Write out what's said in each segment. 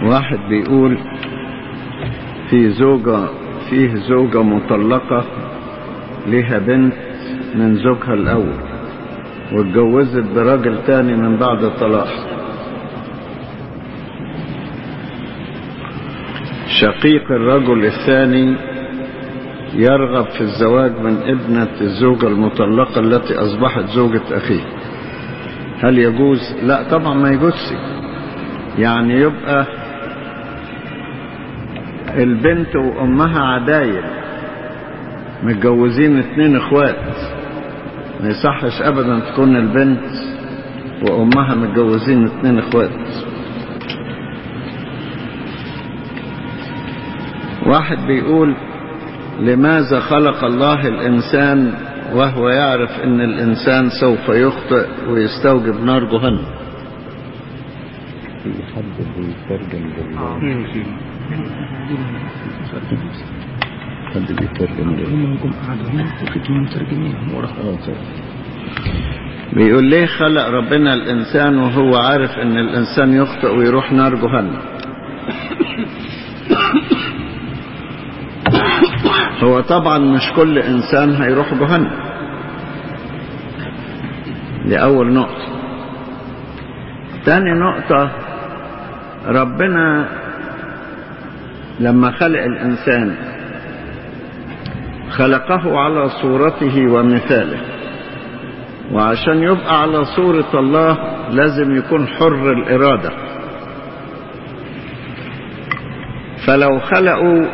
واحد بيقول في زوجة فيه زوجة مطلقة لها بنت من زوجها الأول واتجوزت براجل تاني من بعد طلاق شقيق الرجل الثاني يرغب في الزواج من ابنة الزوجة المطلقة التي أصبحت زوجة أخيه هل يجوز؟ لا طبعا ما يجوزش يعني يبقى البنت وأمها عدايل متجوزين اتنين اخوات ما يصحش ابدا تكون البنت وامها متجوزين اتنين اخوات واحد بيقول لماذا خلق الله الانسان وهو يعرف ان الانسان سوف يخطئ ويستوجب نار جهنم في حد بيترجم بال حد بيترجم بال هم جم قعدوا هنا وفي اتنين مترجمين ورا اه صح. بيقول ليه خلق ربنا الانسان وهو عارف ان الانسان يخطئ ويروح نار جهنم هو طبعا مش كل انسان هيروح جهنم دي اول نقطة تاني نقطة ربنا لما خلق الانسان خلقه على صورته ومثاله وعشان يبقى على صورة الله لازم يكون حر الإرادة فلو خلقوا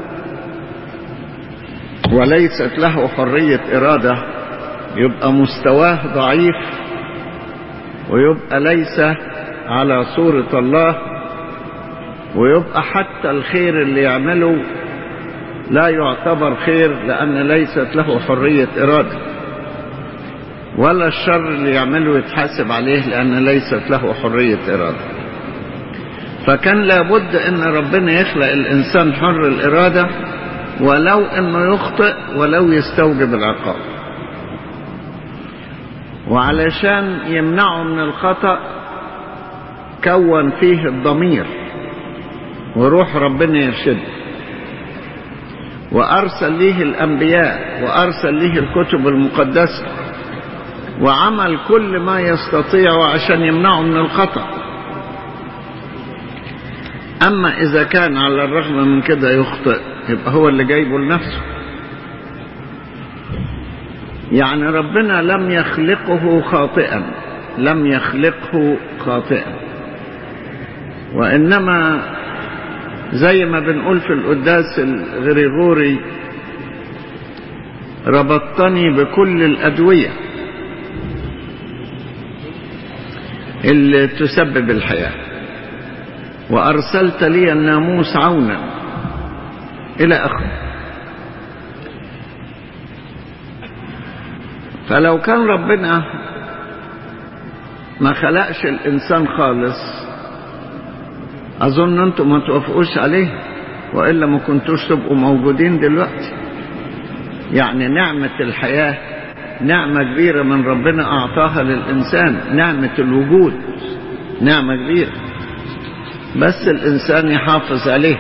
وليست له حرية إرادة يبقى مستواه ضعيف ويبقى ليس على صورة الله ويبقى حتى الخير اللي يعمله لا يعتبر خير لأن ليست له حرية إرادة ولا الشر اللي يعمله يتحاسب عليه لأن ليست له حرية إرادة فكان لابد أن ربنا يخلق الإنسان حر الإرادة ولو أنه يخطئ ولو يستوجب العقاب وعلشان يمنعه من الخطأ كون فيه الضمير وروح ربنا يرشده وأرسل ليه الأنبياء وأرسل ليه الكتب المقدسة وعمل كل ما يستطيع عشان يمنعه من الخطأ أما إذا كان على الرغم من كده يخطئ يبقى هو اللي جايبه لنفسه يعني ربنا لم يخلقه خاطئا لم يخلقه خاطئا وإنما زي ما بنقول في القداس الغريغوري ربطتني بكل الأدوية اللي تسبب الحياة وأرسلت لي الناموس عونا إلى آخره فلو كان ربنا ما خلقش الإنسان خالص أظن أنتم ما توافقوش عليه وإلا ما كنتوش تبقوا موجودين دلوقتي يعني نعمة الحياة نعمة كبيرة من ربنا أعطاها للإنسان نعمة الوجود نعمة كبيرة بس الإنسان يحافظ عليه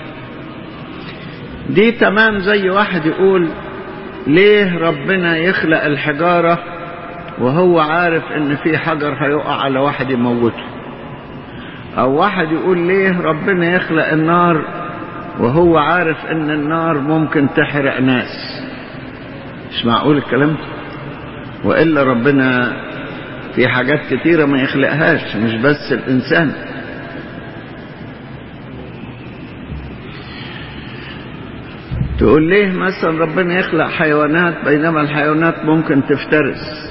دي تمام زي واحد يقول ليه ربنا يخلق الحجارة وهو عارف ان في حجر هيقع على واحد يموته او واحد يقول ليه ربنا يخلق النار وهو عارف ان النار ممكن تحرق ناس مش معقول الكلام ده وإلا ربنا في حاجات كتيرة ما يخلقهاش مش بس الإنسان تقول ليه مثلا ربنا يخلق حيوانات بينما الحيوانات ممكن تفترس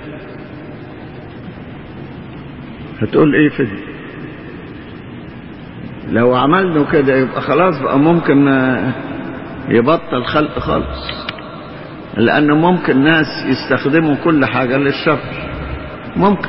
هتقول ايه في دي لو عملنا كده يبقى خلاص بقى ممكن يبطل خلق خالص لأن ممكن ناس يستخدموا كل حاجة للشر ممكن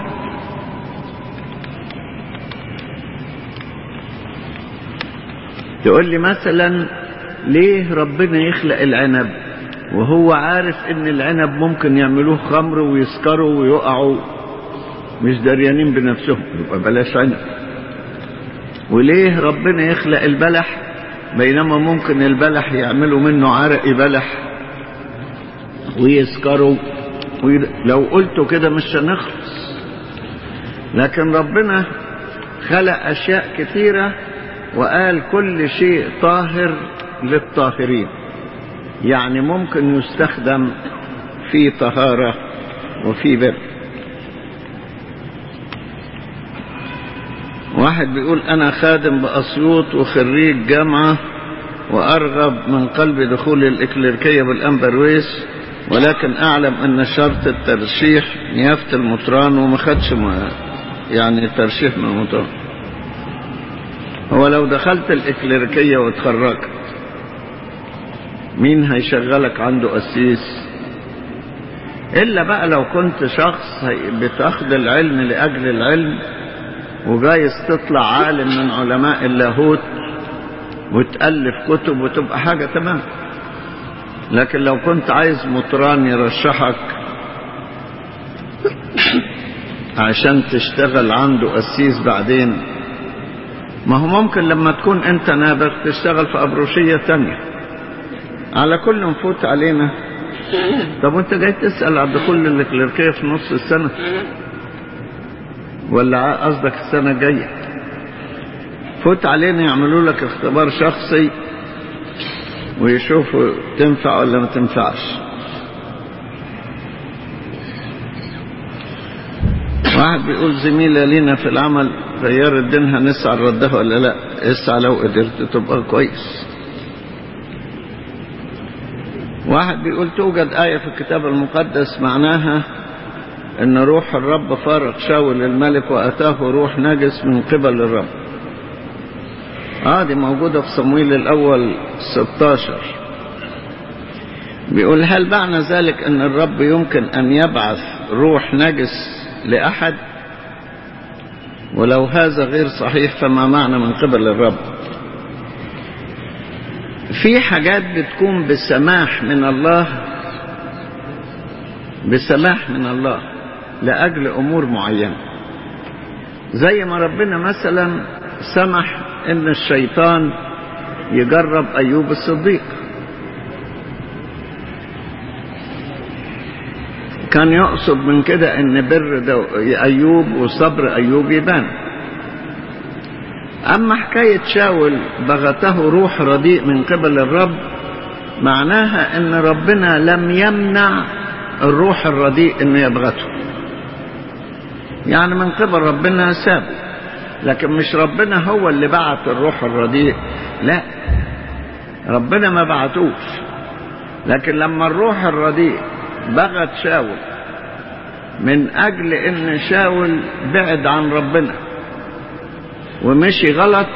تقول لي مثلا ليه ربنا يخلق العنب وهو عارف ان العنب ممكن يعملوه خمر ويسكروا ويقعوا مش دريانين بنفسهم يبقى بلاش عنب وليه ربنا يخلق البلح بينما ممكن البلح يعملوا منه عرق بلح ويسكروا وي... لو قلتوا كده مش هنخلص لكن ربنا خلق أشياء كثيرة وقال كل شيء طاهر للطاهرين يعني ممكن يستخدم في طهارة وفي بر واحد بيقول أنا خادم بأسيوط وخريج جامعة وأرغب من قلب دخول الإكليركية بالأمبرويس ولكن أعلم أن شرط الترشيح نيافة المطران وما خدش يعني ترشيح من المطران هو لو دخلت الإكليركية واتخرجت مين هيشغلك عنده قسيس إلا بقى لو كنت شخص بتاخد العلم لأجل العلم وجايز تطلع عالم من علماء اللاهوت وتألف كتب وتبقى حاجة تمام لكن لو كنت عايز مطران يرشحك عشان تشتغل عنده قسيس بعدين ما هو ممكن لما تكون انت نابغ تشتغل في أبروشية تانية على كل نفوت علينا طب وانت جاي تسأل على دخول الكليركية في نص السنة ولا قصدك السنة الجاية فوت علينا يعملوا لك اختبار شخصي ويشوفوا تنفع ولا ما تنفعش واحد بيقول زميلة لينا في العمل غيرت دينها نسعى ردها ولا لا اسعى لو قدرت تبقى كويس واحد بيقول توجد آية في الكتاب المقدس معناها ان روح الرب فارق شاول الملك واتاه روح نجس من قبل الرب اه دي موجودة في صمويل الاول 16 بيقول هل معنى ذلك ان الرب يمكن ان يبعث روح نجس لاحد ولو هذا غير صحيح فما معنى من قبل الرب في حاجات بتكون بسماح من الله بسماح من الله لأجل أمور معينة زي ما ربنا مثلا سمح ان الشيطان يجرب أيوب الصديق كان يقصد من كده ان بر أيوب وصبر أيوب يبان أما حكاية شاول بغته روح رديء من قبل الرب معناها ان ربنا لم يمنع الروح الرديء انه يبغته يعني من قبل ربنا سابه لكن مش ربنا هو اللي بعت الروح الرديء لا ربنا ما بعتوش لكن لما الروح الرديء بغت شاول من اجل ان شاول بعد عن ربنا ومشي غلط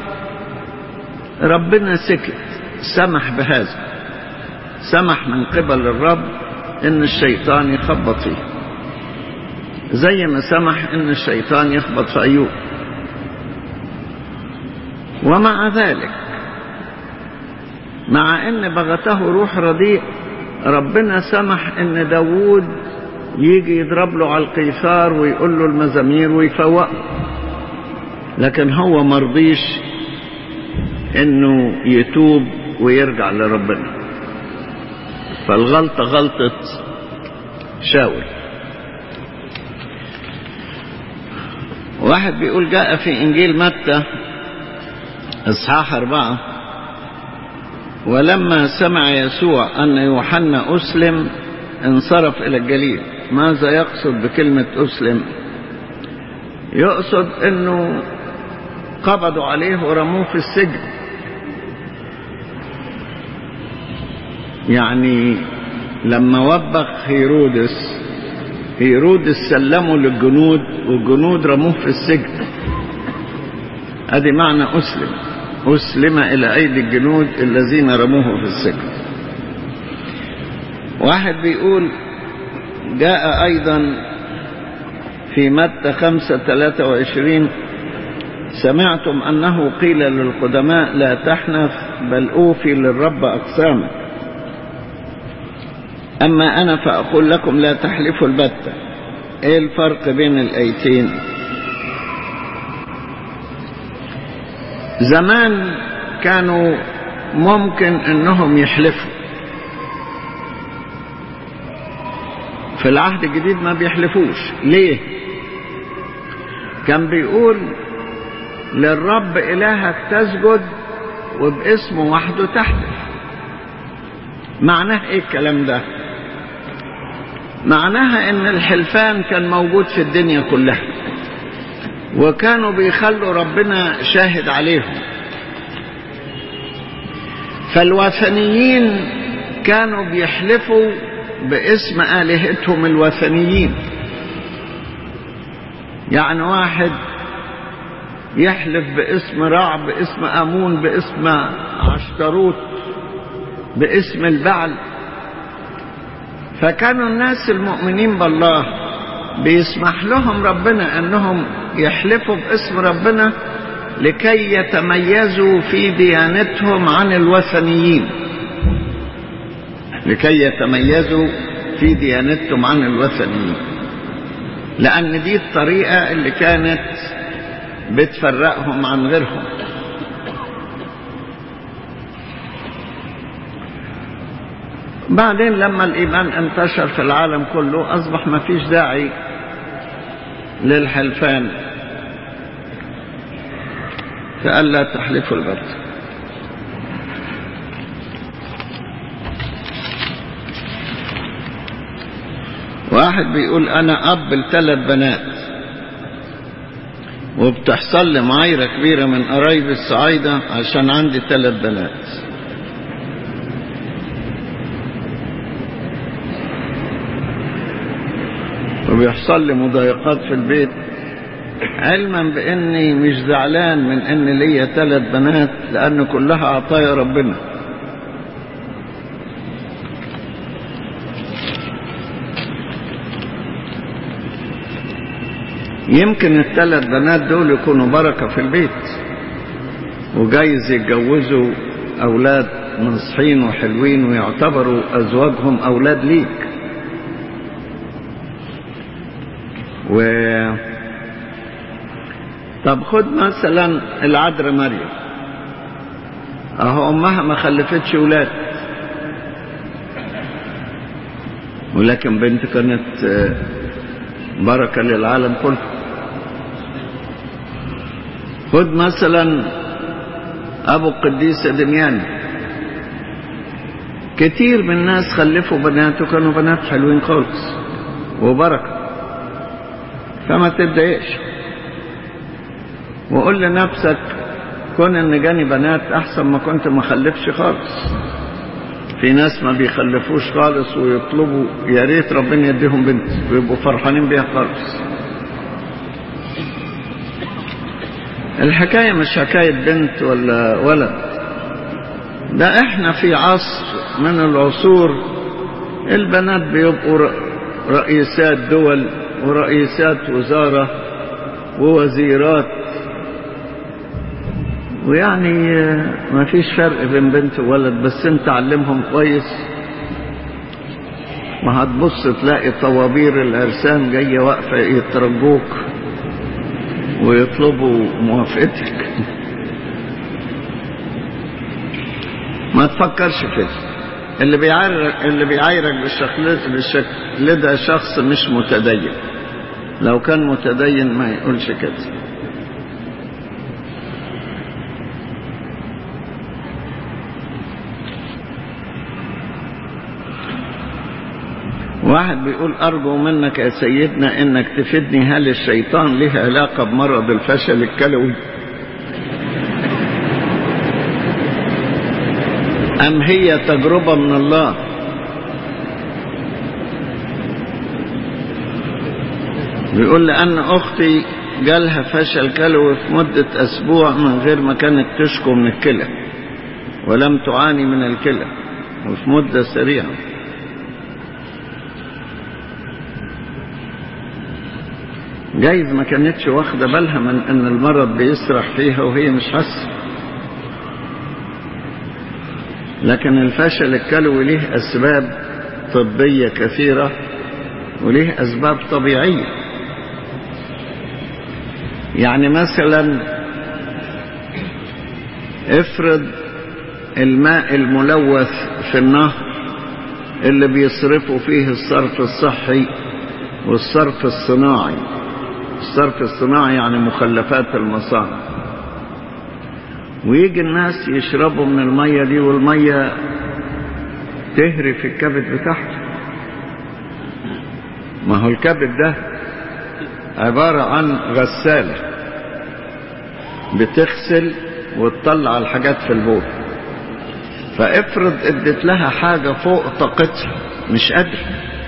ربنا سكت سمح بهذا سمح من قبل الرب ان الشيطان يخبط فيه زي ما سمح ان الشيطان يخبط في ايوب ومع ذلك مع ان بغته روح رديء ربنا سمح ان داوود يجي يضرب له على القيثار ويقول له المزامير ويفوقه لكن هو مرضيش انه يتوب ويرجع لربنا فالغلطة غلطة شاول واحد بيقول جاء في انجيل متى اصحاح اربعة ولما سمع يسوع ان يوحنا اسلم انصرف الى الجليل ماذا يقصد بكلمة اسلم يقصد انه قبضوا عليه ورموه في السجن يعني لما وبخ هيرودس هيرودس سلمه للجنود والجنود رموه في السجن ادي معنى اسلم اسلم الى ايدي الجنود الذين رموه في السجن واحد بيقول جاء ايضا في متى خمسة ثلاثة وعشرين سمعتم أنه قيل للقدماء لا تحنث بل أوفي للرب أقسامك أما أنا فأقول لكم لا تحلفوا البتة إيه الفرق بين الآيتين زمان كانوا ممكن انهم يحلفوا في العهد الجديد ما بيحلفوش ليه كان بيقول للرب إلهك تسجد وباسمه وحده تحلف معناه ايه الكلام ده معناها ان الحلفان كان موجود في الدنيا كلها وكانوا بيخلوا ربنا شاهد عليهم فالوثنيين كانوا بيحلفوا باسم آلهتهم الوثنيين يعني واحد يحلف باسم رع باسم أمون باسم عشتروت باسم البعل فكانوا الناس المؤمنين بالله بيسمح لهم ربنا انهم يحلفوا باسم ربنا لكي يتميزوا في ديانتهم عن الوثنيين لكي يتميزوا في ديانتهم عن الوثنيين لأن دي الطريقة اللي كانت بتفرقهم عن غيرهم بعدين لما الإيمان انتشر في العالم كله أصبح ما فيش داعي للحلفان فقال لا تحلفوا البرد واحد بيقول أنا أب لثلاث بنات وبتحصل لي معايرة كبيرة من قرايبي الصعايدة عشان عندي ثلاث بنات وبيحصل لي مضايقات في البيت علما باني مش زعلان من ان ليا ثلاث بنات لان كلها عطايا ربنا يمكن الثلاث بنات دول يكونوا بركة في البيت وجايز يتجوزوا أولاد نصحين وحلوين ويعتبروا أزواجهم أولاد ليك و طب خد مثلا العذراء مريم اهو امها ما خلفتش ولاد ولكن بنت كانت بركة للعالم كله خد مثلا ابو القديس دميان كتير من الناس خلفوا بنات وكانوا بنات حلوين خالص وبركة فما تتضايقش وقول لنفسك كون ان جاني بنات احسن ما كنت ما خلفش خالص في ناس ما بيخلفوش خالص ويطلبوا يا ريت ربنا يديهم بنت ويبقوا فرحانين بيها خالص الحكاية مش حكاية بنت ولا ولد ده احنا في عصر من العصور البنات بيبقوا رئيسات دول ورئيسات وزارة ووزيرات ويعني ما فيش فرق بين بنت وولد بس انت علمهم كويس ما هتبص تلاقي طوابير العرسان جاية واقفة يترجوك ويطلبوا موافقتك ما تفكرش كده اللي بيعايرك اللي بيعايرك بالشكل بالشكل ده شخص مش متدين لو كان متدين ما يقولش كده واحد بيقول أرجو منك يا سيدنا إنك تفيدني هل الشيطان له علاقة بمرض الفشل الكلوي أم هي تجربة من الله بيقول لأن أختي جالها فشل كلوي في مدة أسبوع من غير ما كانت تشكو من الكلى ولم تعاني من الكلى وفي مدة سريعة جايز ما كانتش واخدة بالها من ان المرض بيسرح فيها وهي مش حاسة لكن الفشل الكلوي له اسباب طبية كثيرة وله اسباب طبيعية يعني مثلا افرض الماء الملوث في النهر اللي بيصرفوا فيه الصرف الصحي والصرف الصناعي الصرف الصناعي يعني مخلفات المصانع ويجي الناس يشربوا من المية دي والمية تهري في الكبد بتاعته ما هو الكبد ده عبارة عن غسالة بتغسل وتطلع الحاجات في البول فافرض ادت لها حاجة فوق طاقتها مش قادرة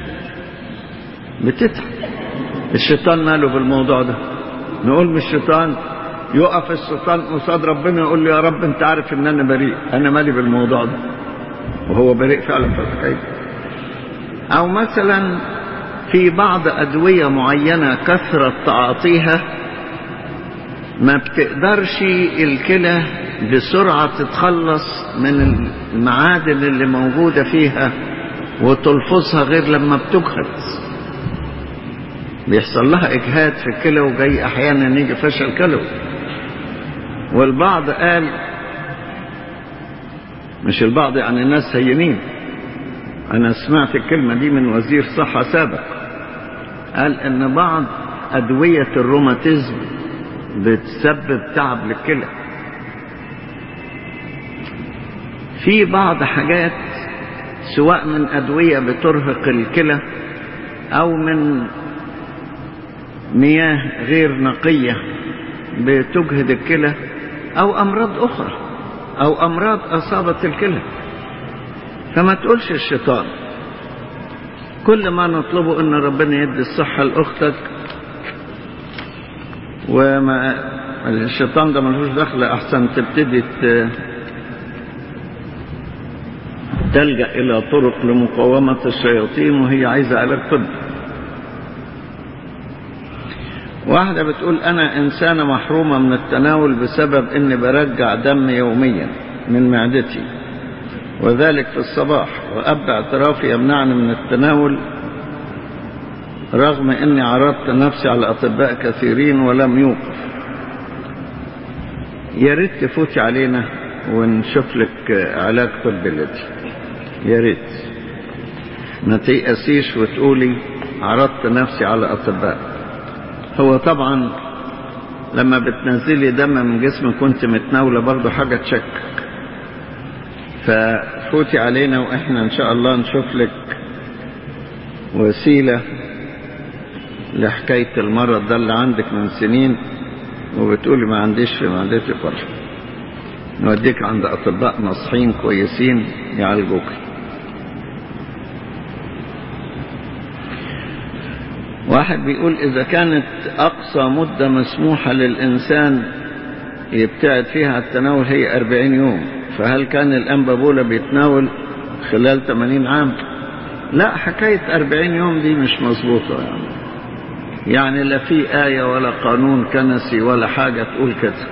بتتعب الشيطان ماله بالموضوع ده نقول من الشيطان يقف الشيطان قصاد ربنا يقول له يا رب انت عارف ان انا بريء انا مالي بالموضوع ده وهو بريء فعلا فتخيل او مثلا في بعض ادوية معينة كثرة تعاطيها ما بتقدرش الكلى بسرعة تتخلص من المعادن اللي موجودة فيها وتلفظها غير لما بتجهد بيحصل لها اجهاد في الكلى وجاي احيانا يجي فشل كلوي والبعض قال مش البعض يعني الناس هينين انا سمعت الكلمة دي من وزير صحة سابق قال ان بعض ادوية الروماتيزم بتسبب تعب للكلى في بعض حاجات سواء من ادوية بترهق الكلى او من مياه غير نقية بتجهد الكلى او امراض اخرى او امراض اصابت الكلى فما تقولش الشيطان كل ما نطلبه ان ربنا يدي الصحة لاختك وما الشيطان ده ملوش دخل احسن تبتدي تلجأ الى طرق لمقاومة الشياطين وهي عايزة علاج طبي واحدة بتقول أنا إنسانة محرومة من التناول بسبب إني برجع دم يوميا من معدتي وذلك في الصباح وأب اعترافي يمنعني من التناول رغم إني عرضت نفسي على أطباء كثيرين ولم يوقف يا ريت تفوتي علينا ونشوف لك علاج طبي لدي يا ريت ما تيأسيش وتقولي عرضت نفسي على أطباء هو طبعا لما بتنزلي دم من جسمك كنت متناولة برضو حاجة تشكك ففوتي علينا واحنا ان شاء الله نشوف لك وسيلة لحكاية المرض ده اللي عندك من سنين وبتقولي ما عنديش في معدتي فرح نوديك عند اطباء ناصحين كويسين يعالجوك واحد بيقول إذا كانت أقصى مدة مسموحة للإنسان يبتعد فيها التناول هي أربعين يوم فهل كان الأنبا بولا بيتناول خلال 80 عام لا حكاية أربعين يوم دي مش مظبوطة يعني يعني لا في آية ولا قانون كنسي ولا حاجة تقول كده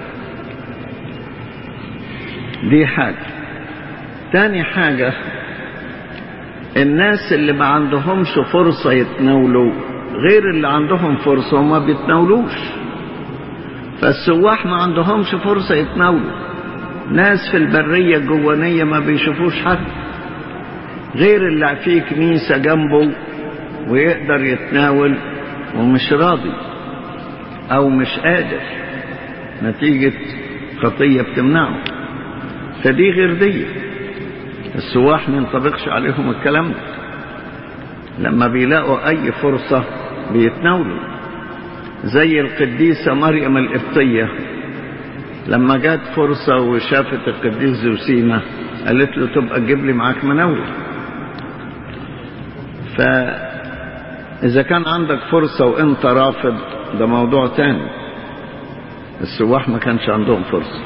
دي حاجة تاني حاجة الناس اللي ما عندهمش فرصة يتناولوا غير اللي عندهم فرصة وما بيتناولوش فالسواح ما عندهمش فرصة يتناولوا ناس في البرية الجوانية ما بيشوفوش حد غير اللي فيه كنيسة جنبه ويقدر يتناول ومش راضي او مش قادر نتيجة خطية بتمنعه فدي غير دي السواح ما ينطبقش عليهم الكلام ده لما بيلاقوا اي فرصة بيتناولوا زي القديسة مريم القبطية لما جات فرصة وشافت القديس زوسينا قالت له تبقى تجيب لي معاك مناولة فإذا كان عندك فرصة وانت رافض ده موضوع تاني السواح ما كانش عندهم فرصة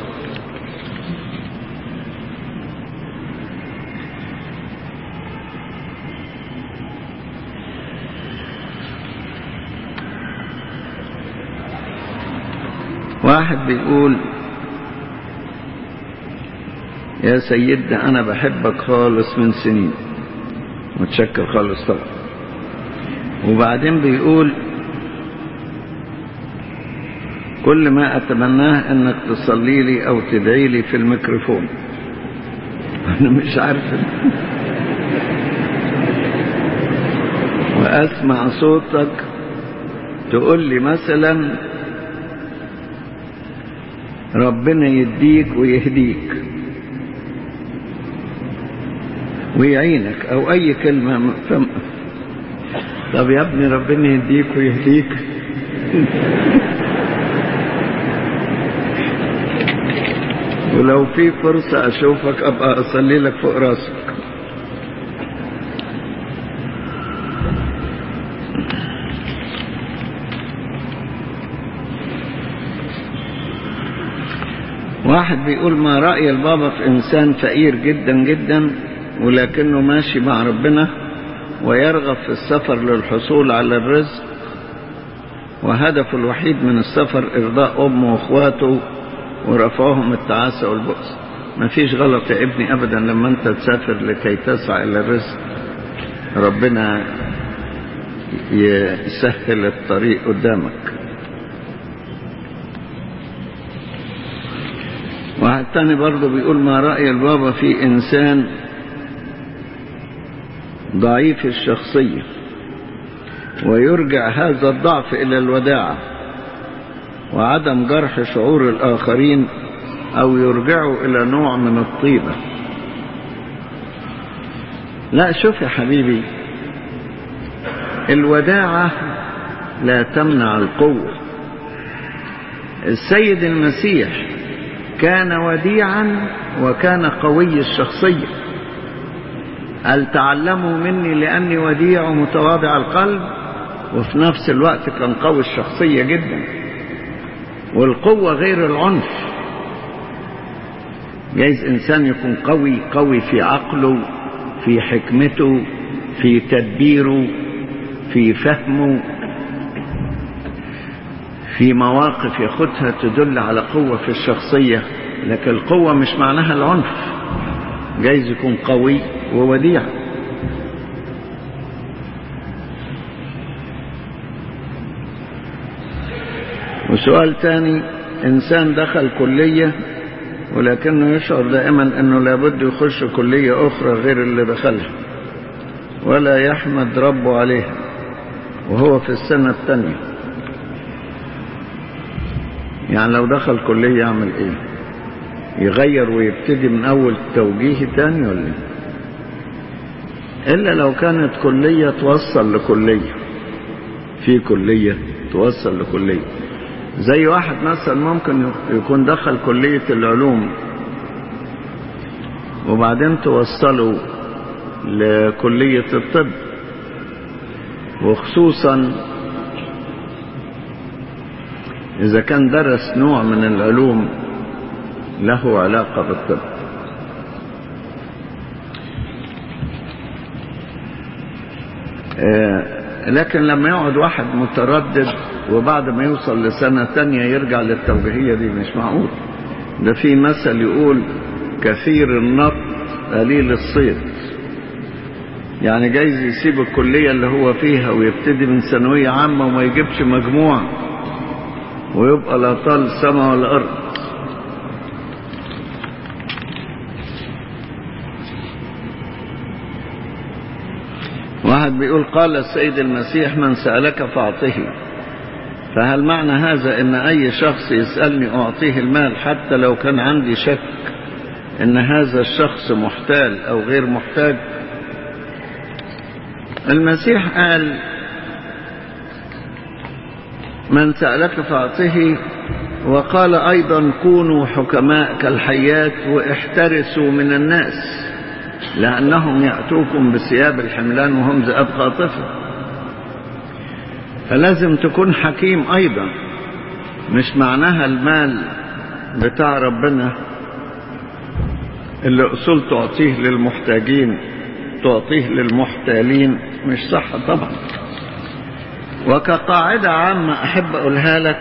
واحد بيقول يا سيدنا انا بحبك خالص من سنين متشكر خالص طبعا وبعدين بيقول كل ما أتمناه أنك تصلي لي أو تدعي لي في الميكروفون أنا مش عارف وأسمع صوتك تقول لي مثلا ربنا يديك ويهديك ويعينك أو أي كلمة فم... طب يا ابني ربنا يديك ويهديك ولو في فرصة أشوفك أبقى أصلي لك فوق راسك واحد بيقول ما رأي البابا في إنسان فقير جدا جدا ولكنه ماشي مع ربنا ويرغب في السفر للحصول على الرزق وهدفه الوحيد من السفر إرضاء أمه وأخواته ورفعهم التعاسة والبؤس ما فيش غلط يا ابني أبدا لما أنت تسافر لكي تسعى إلى الرزق ربنا يسهل الطريق قدامك واحد تاني برضه بيقول ما رأي البابا في إنسان ضعيف الشخصية ويرجع هذا الضعف إلى الوداعة وعدم جرح شعور الآخرين أو يرجعوا إلى نوع من الطيبة لا شوف يا حبيبي الوداعة لا تمنع القوة السيد المسيح كان وديعا وكان قوي الشخصية هل تعلموا مني لأني وديع ومتواضع القلب وفي نفس الوقت كان قوي الشخصية جدا والقوة غير العنف جايز إنسان يكون قوي قوي في عقله في حكمته في تدبيره في فهمه في مواقف ياخدها تدل على قوة في الشخصية لكن القوة مش معناها العنف جايز يكون قوي ووديع وسؤال تاني إنسان دخل كلية ولكنه يشعر دائما أنه لابد يخش كلية أخرى غير اللي دخلها ولا يحمد ربه عليها وهو في السنة الثانية يعني لو دخل كلية يعمل ايه يغير ويبتدي من اول توجيه تاني ولا الا لو كانت كلية توصل لكلية في كلية توصل لكلية زي واحد مثلا ممكن يكون دخل كلية العلوم وبعدين توصله لكلية الطب وخصوصا إذا كان درس نوع من العلوم له علاقة بالطب لكن لما يقعد واحد متردد وبعد ما يوصل لسنة تانية يرجع للتوجيهية دي مش معقول ده في مثل يقول كثير النط قليل الصيد يعني جايز يسيب الكلية اللي هو فيها ويبتدي من ثانوية عامة وما يجيبش مجموع ويبقى لا طال السماء ولا الأرض واحد بيقول قال السيد المسيح من سألك فأعطه فهل معنى هذا ان اي شخص يسألني اعطيه المال حتى لو كان عندي شك ان هذا الشخص محتال او غير محتاج المسيح قال من سألك فأعطه وقال أيضا كونوا حكماء كالحيات واحترسوا من الناس لأنهم يأتوكم بثياب الحملان وهم ذئاب قاطفة فلازم تكون حكيم أيضا مش معناها المال بتاع ربنا اللي أصول تعطيه للمحتاجين تعطيه للمحتالين مش صح طبعا وكقاعدة عامة أحب أقولها لك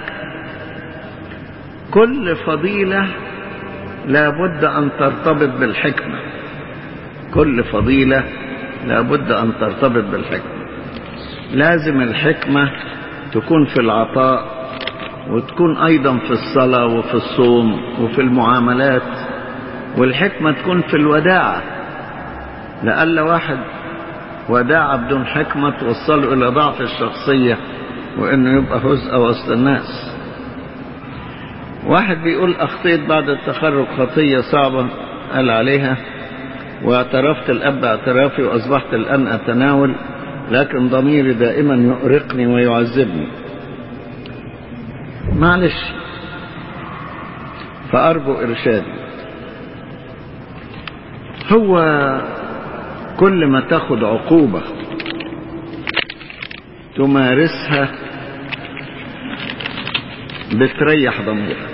كل فضيلة لابد أن ترتبط بالحكمة كل فضيلة لابد أن ترتبط بالحكمة لازم الحكمة تكون في العطاء وتكون أيضا في الصلاة وفي الصوم وفي المعاملات والحكمة تكون في الوداعة لألا واحد وداعة بدون حكمة توصله إلى ضعف الشخصية وإنه يبقى هزء وسط الناس واحد بيقول أخطيت بعد التخرج خطية صعبة قال عليها واعترفت الأب اعترافي وأصبحت الآن أتناول لكن ضميري دائما يؤرقني ويعذبني معلش فأرجو إرشادي هو كل ما تاخد عقوبة تمارسها بتريح ضميرك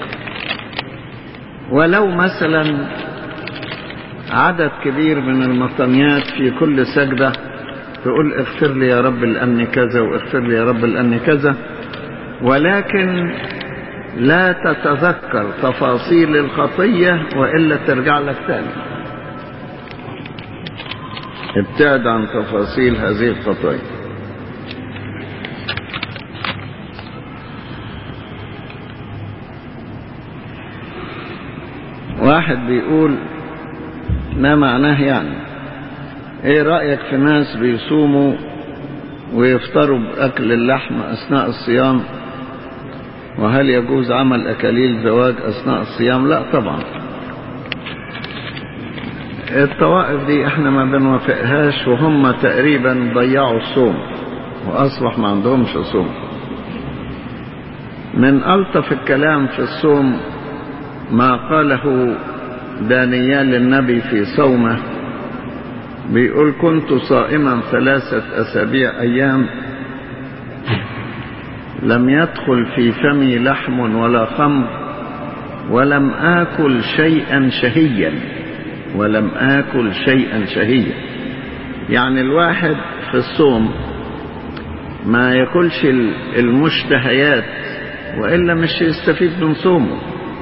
ولو مثلا عدد كبير من المطنيات في كل سجدة تقول اغفر لي يا رب لأني كذا واغفر لي يا رب لأني كذا ولكن لا تتذكر تفاصيل الخطية وإلا ترجع لك تاني ابتعد عن تفاصيل هذه الخطايا واحد بيقول ما معناه يعني ايه رأيك في ناس بيصوموا ويفطروا بأكل اللحم أثناء الصيام وهل يجوز عمل أكاليل زواج أثناء الصيام لا طبعا الطوائف دي احنا ما بنوافقهاش وهم تقريبا ضيعوا الصوم وأصبح ما عندهمش صوم من ألطف الكلام في الصوم ما قاله دانيال للنبي في صومه بيقول كنت صائما ثلاثة أسابيع أيام لم يدخل في فمي لحم ولا خمر ولم آكل شيئا شهيا ولم آكل شيئا شهيا يعني الواحد في الصوم ما ياكلش المشتهيات وإلا مش يستفيد من صومه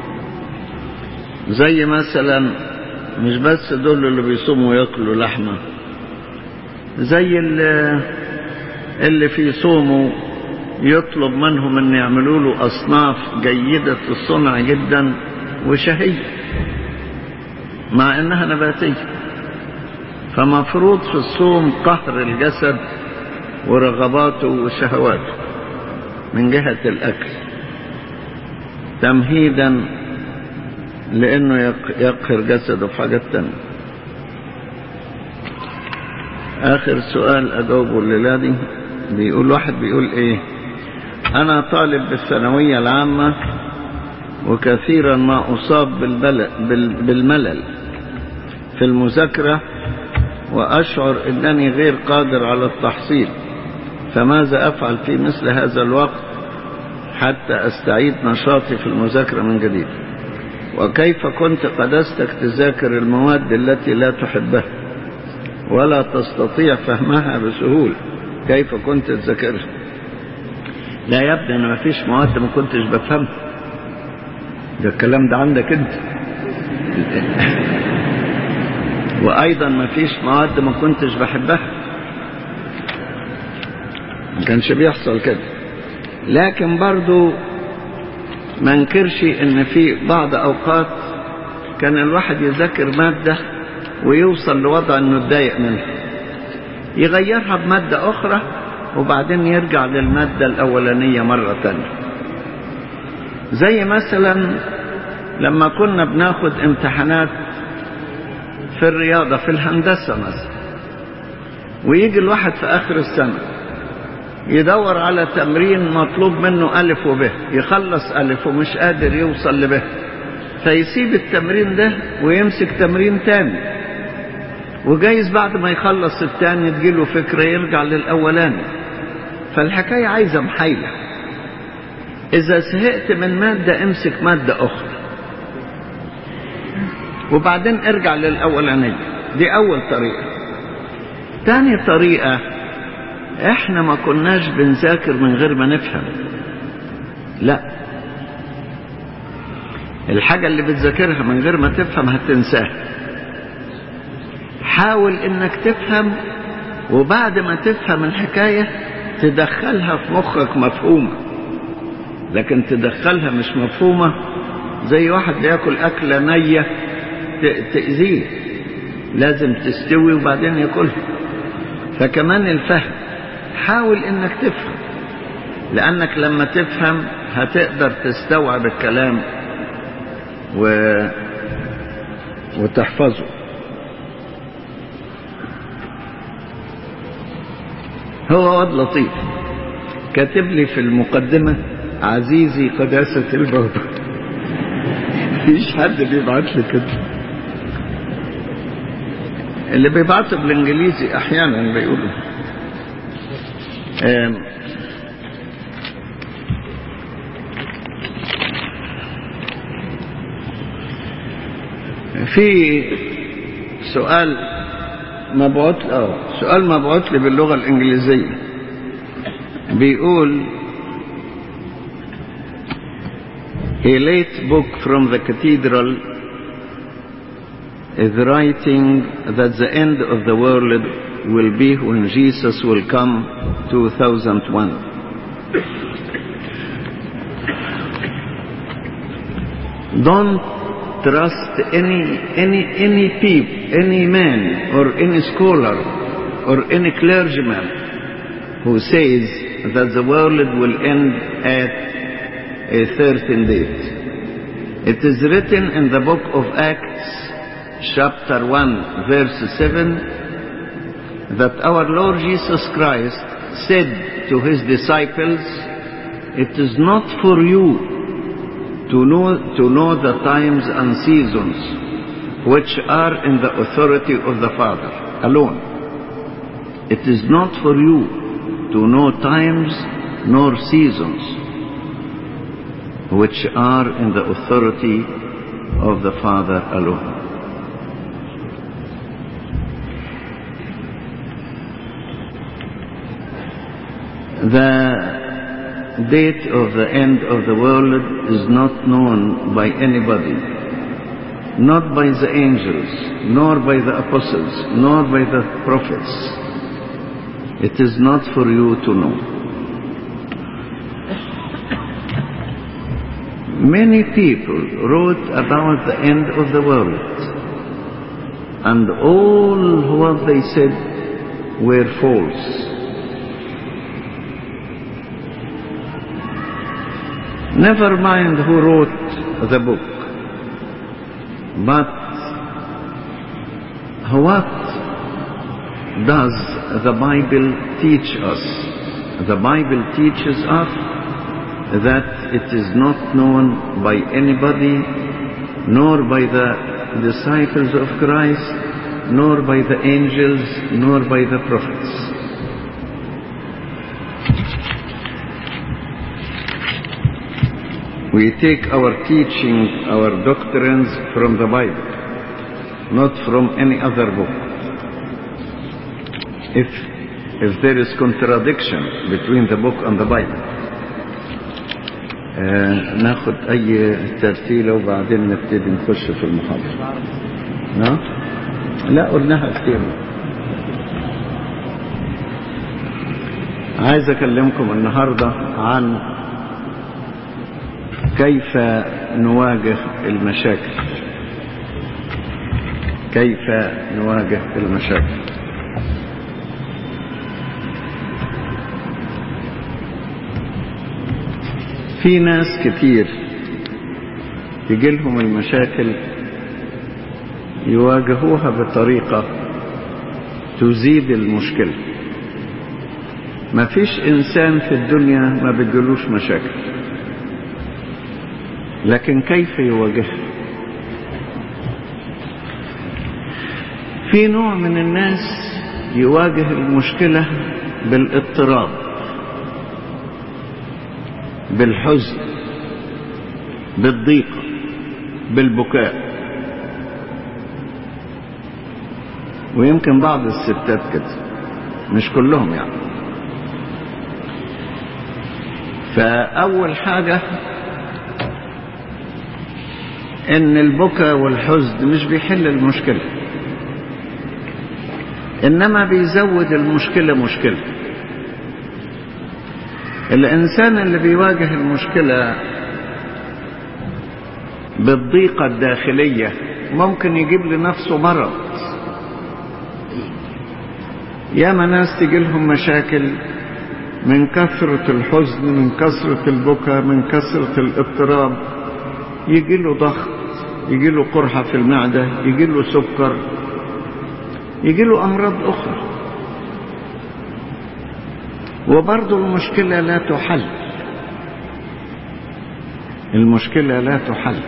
زي مثلا مش بس دول اللي بيصوموا ياكلوا لحمة زي اللي, اللي في صومه يطلب منهم ان يعملوا له اصناف جيدة الصنع جدا وشهية مع انها نباتية فمفروض في الصوم قهر الجسد ورغباته وشهواته من جهة الاكل تمهيدا لانه يقهر جسده في حاجات تانية اخر سؤال اجاوبه الليلة دي بيقول واحد بيقول ايه انا طالب بالثانوية العامة وكثيرا ما اصاب بالملل في المذاكرة واشعر انني غير قادر على التحصيل فماذا افعل في مثل هذا الوقت حتى استعيد نشاطي في المذاكرة من جديد وكيف كنت قدستك تذاكر المواد التي لا تحبها ولا تستطيع فهمها بسهولة كيف كنت تذاكرها لا يا ابني انا ما فيش مواد ما كنتش بفهمها ده الكلام ده عندك انت وايضا ما فيش مواد ما كنتش بحبها ما كانش بيحصل كده لكن برضو ما انكرش ان في بعض اوقات كان الواحد يذاكر مادة ويوصل لوضع انه اتضايق منها يغيرها بمادة اخرى وبعدين يرجع للمادة الاولانية مرة تانية زي مثلا لما كنا بناخد امتحانات في الرياضة في الهندسة مثلا ويجي الواحد في اخر السنة يدور على تمرين مطلوب منه ألف وب يخلص ألف ومش قادر يوصل لب فيسيب التمرين ده ويمسك تمرين تاني وجايز بعد ما يخلص التاني تجيله فكرة يرجع للأولاني فالحكاية عايزة محايلة إذا زهقت من مادة امسك مادة أخرى وبعدين ارجع للأولانية دي أول طريقة تاني طريقة احنا ما كناش بنذاكر من غير ما نفهم لا الحاجة اللي بتذاكرها من غير ما تفهم هتنساها حاول انك تفهم وبعد ما تفهم الحكاية تدخلها في مخك مفهومة لكن تدخلها مش مفهومة زي واحد ياكل أكلة نية ت- تأذيه لازم تستوي وبعدين ياكلها فكمان الفهم حاول انك تفهم لانك لما تفهم هتقدر تستوعب الكلام و... وتحفظه هو واد لطيف كاتب لي في المقدمة عزيزي قداسة البابا مفيش حد بيبعت لي كده اللي بيبعتوا بالانجليزي احيانا بيقولوا آم، في سؤال مبعوث اه سؤال مبعوث لي باللغه الانجليزيه بيقول A late book from the cathedral is writing that the end of the world will be when Jesus will come 2001. Don't trust any any any peep, any man or any scholar or any clergyman who says that the world will end at a certain date. It is written in the book of Acts, chapter 1, verse 7, that our Lord Jesus Christ said to his disciples, It is not for you to know, to know the times and seasons which are in the authority of the Father alone. It is not for you to know times nor seasons which are in the authority of the Father alone. The date of the end of the world is not known by anybody, not by the angels, nor by the apostles, nor by the prophets. It is not for you to know. Many people wrote about the end of the world, and all what they said were false. Never mind who wrote the book, but what does the Bible teach us? The Bible teaches us that it is not known by anybody, nor by the disciples of Christ, nor by the angels, nor by the prophets. We take our teaching, our doctrines from the Bible, not from any other book. If, if there is contradiction between the book and the Bible, آه ناخد أي ترتيلة وبعدين نبتدي نخش في المحاضرة. نعم؟ لا قلناها كتير. عايز أكلمكم النهاردة عن كيف نواجه المشاكل كيف نواجه المشاكل في ناس كتير يجي لهم المشاكل يواجهوها بطريقة تزيد المشكلة ما فيش إنسان في الدنيا ما بيجيلوش مشاكل لكن كيف يواجهها في نوع من الناس يواجه المشكلة بالاضطراب بالحزن بالضيقة بالبكاء ويمكن بعض الستات كده مش كلهم يعني فأول حاجة ان البكاء والحزن مش بيحل المشكلة انما بيزود المشكلة مشكلة الإنسان اللي بيواجه المشكلة بالضيقة الداخلية ممكن يجيب لنفسه مرض ياما ناس تجي لهم مشاكل من كثرة الحزن من كثرة البكاء من كثرة الاضطراب يجي له ضغط يجي له قرحة في المعدة يجي له سكر يجي له أمراض أخرى وبرضه المشكلة لا تحل المشكلة لا تحل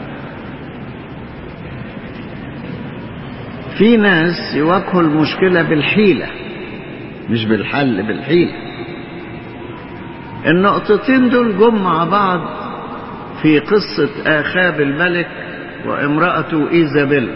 في ناس يواجهوا المشكلة بالحيلة مش بالحل بالحيلة النقطتين دول جم مع بعض في قصة آخاب الملك وامرأته إيزابيل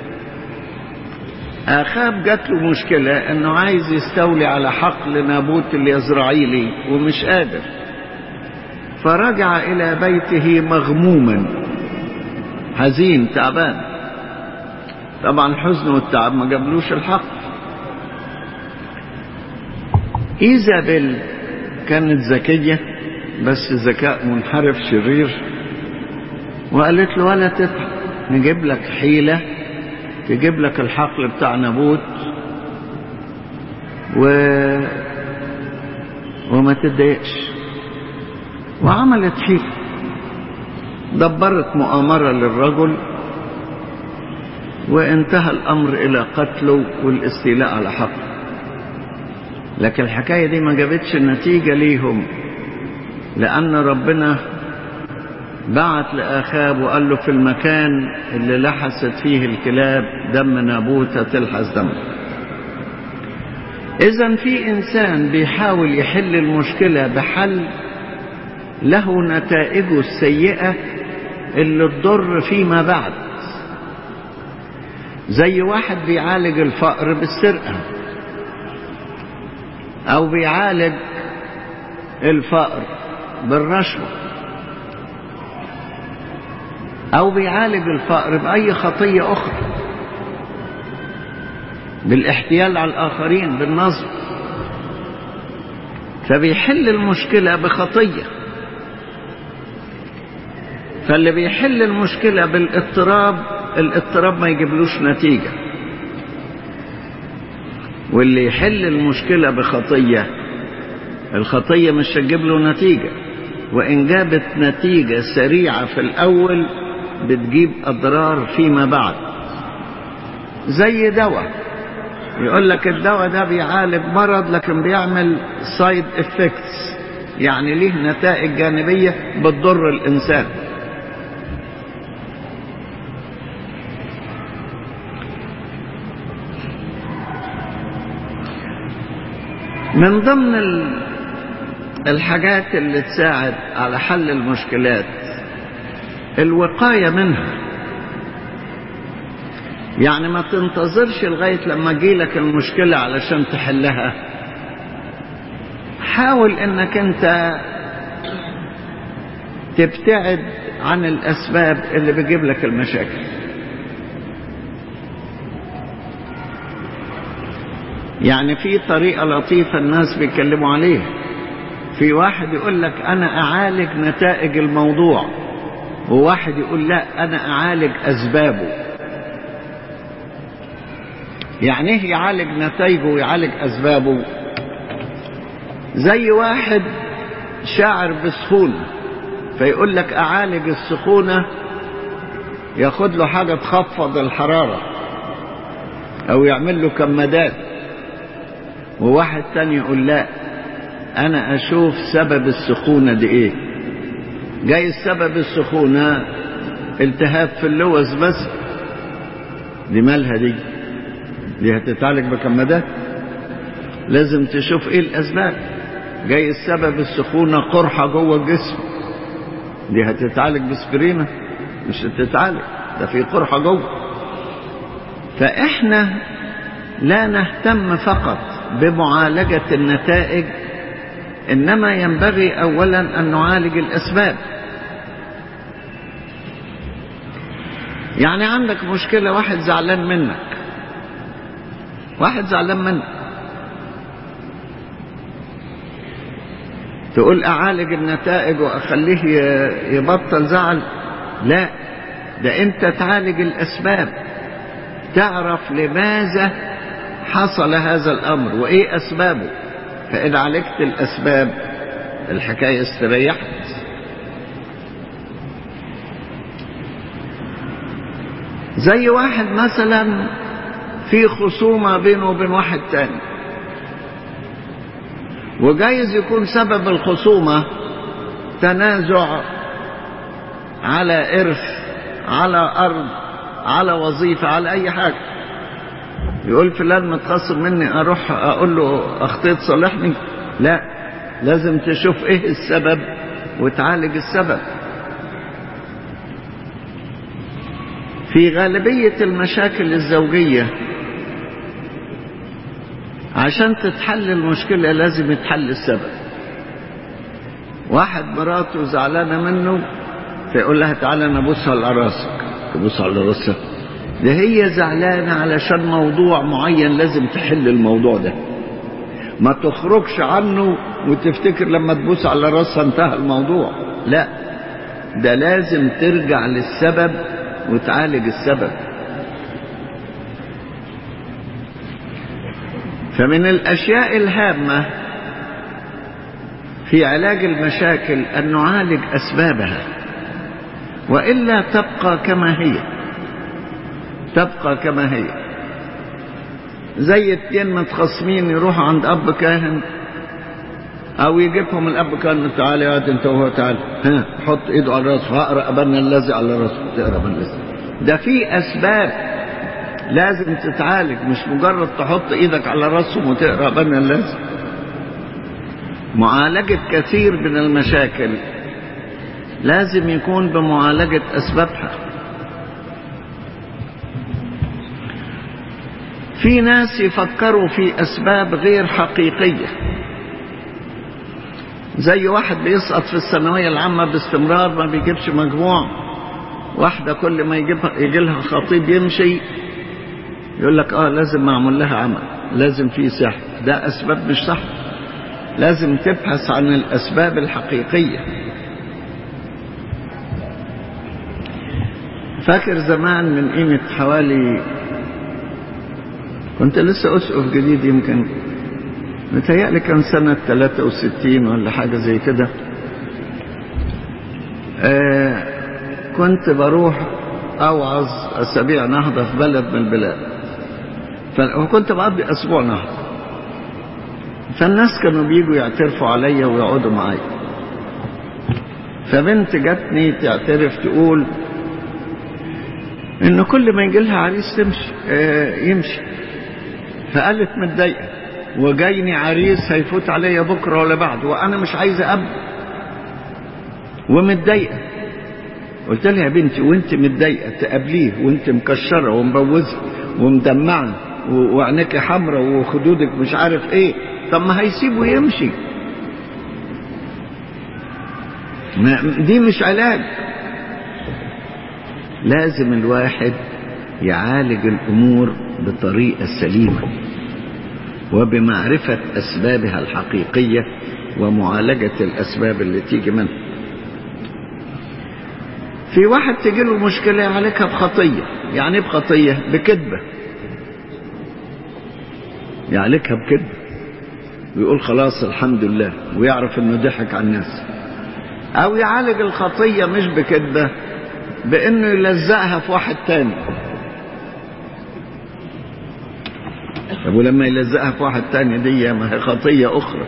آخاب جات له مشكلة انه عايز يستولي على حقل نابوت اليزرعيلي ومش قادر فرجع الى بيته مغموما حزين تعبان طبعا الحزن والتعب ما جابلوش الحق ايزابيل كانت ذكية بس ذكاء منحرف شرير وقالت له ولا تتعب نجيب لك حيلة تجيب لك الحقل بتاع نابوت و... وما تتضايقش وعملت حيلة دبرت مؤامرة للرجل وانتهى الأمر إلى قتله والاستيلاء على حقه لكن الحكاية دي ما جابتش نتيجة ليهم لأن ربنا بعت لآخاب وقال له في المكان اللي لحست فيه الكلاب دم نابوت تلحس دم إذا في إنسان بيحاول يحل المشكلة بحل له نتائجه السيئة اللي تضر فيما بعد زي واحد بيعالج الفقر بالسرقة أو بيعالج الفقر بالرشوة أو بيعالج الفقر بأي خطية أخرى بالاحتيال على الآخرين بالنصب فبيحل المشكلة بخطية فاللي بيحل المشكلة بالاضطراب الاضطراب ما يجيبلوش نتيجة واللي يحل المشكلة بخطية الخطية مش هتجيب له نتيجة وإن جابت نتيجة سريعة في الأول بتجيب أضرار فيما بعد زي دواء يقول لك الدواء ده بيعالج مرض لكن بيعمل سايد افكتس يعني ليه نتائج جانبية بتضر الإنسان من ضمن الحاجات اللي تساعد على حل المشكلات الوقاية منها يعني ما تنتظرش لغاية لما تجيلك المشكلة علشان تحلها حاول انك انت تبتعد عن الاسباب اللي بتجيب لك المشاكل يعني في طريقة لطيفة الناس بيتكلموا عليها في واحد يقول لك أنا أعالج نتائج الموضوع وواحد يقول لا أنا أعالج أسبابه يعني إيه يعالج نتائجه ويعالج أسبابه زي واحد شاعر بسخونة فيقول لك أعالج السخونة ياخد له حاجة تخفض الحرارة أو يعمل له كمادات وواحد تاني يقول لا انا اشوف سبب السخونة دي ايه جاي سبب السخونة التهاب في اللوز بس دي مالها دي دي هتتعالج بكمادات لازم تشوف ايه الاسباب جاي السبب السخونة قرحة جوه الجسم دي هتتعالج بسبرينة مش هتتعالج ده في قرحة جوه فاحنا لا نهتم فقط بمعالجة النتائج إنما ينبغي أولا أن نعالج الأسباب يعني عندك مشكلة واحد زعلان منك واحد زعلان منك تقول اعالج النتائج واخليه ي- يبطل زعل لا ده انت تعالج الاسباب تعرف لماذا حصل هذا الامر وايه اسبابه فان عالجت الاسباب الحكايه استريحت زي واحد مثلا في خصومة بينه وبين واحد تاني وجايز يكون سبب الخصومة تنازع على إرث على أرض على وظيفة على أي حاجة يقول فلان متخصم مني أروح أقول له أخطيت صالحني لا لازم تشوف إيه السبب وتعالج السبب في غالبية المشاكل الزوجية عشان تتحل المشكلة لازم يتحل السبب واحد مراته زعلانة منه فيقول لها تعالى انا ابص على راسك تبص على راسها ده هي زعلانة علشان موضوع معين لازم تحل الموضوع ده ما تخرجش عنه وتفتكر لما تبص على راسها انتهى الموضوع لا ده لازم ترجع للسبب وتعالج السبب فمن الاشياء الهامه في علاج المشاكل ان نعالج اسبابها والا تبقى كما هي تبقى كما هي زي اتنين متخاصمين يروحوا عند اب كاهن او يجيبهم الاب كاهن تعالى يا واد انت وهو تعالى ها حط ايده على راسه هقرا ابنا الذي على راسه تقرا ابنا الذي ده في اسباب لازم تتعالج مش مجرد تحط ايدك على راسهم وتقرا ابنا الذي معالجة كثير من المشاكل لازم يكون بمعالجة أسبابها في ناس يفكروا في أسباب غير حقيقية زي واحد بيسقط في الثانوية العامة باستمرار ما بيجيبش مجموع واحدة كل ما يجيب يجي لها خطيب يمشي يقول لك اه لازم معمول لها عمل لازم في سحر ده أسباب مش صح لازم تبحث عن الأسباب الحقيقية فاكر زمان من قيمة حوالي كنت لسه أسقف جديد يمكن متهيألي كان سنة 63 ولا حاجة زي كده آه كنت بروح أوعظ أسابيع نهضة في بلد من البلاد وكنت بقضي أسبوع نهضة فالناس كانوا بيجوا يعترفوا عليا ويقعدوا معايا فبنت جاتني تعترف تقول ان كل ما يجي لها عريس تمشي آه يمشي فقالت متضايقه وجايني عريس هيفوت عليا بكره ولا بعد وانا مش عايزه اب ومتضايقه قلت لها يا بنتي وانت متضايقه تقابليه وانت مكشره ومبوزه ومدمعه وعينيك حمراء وخدودك مش عارف ايه طب ما هيسيبه يمشي ما دي مش علاج لازم الواحد يعالج الامور بطريقه سليمه وبمعرفه اسبابها الحقيقيه ومعالجه الاسباب اللي تيجي منها في واحد تجي له مشكله يعالجها بخطيه يعني ايه بخطيه بكذبه يعالجها بكذبه ويقول خلاص الحمد لله ويعرف انه ضحك على الناس او يعالج الخطيه مش بكذبه بانه يلزقها في واحد تاني طب ولما يلزقها في واحد تاني دي ما هي خطيه اخرى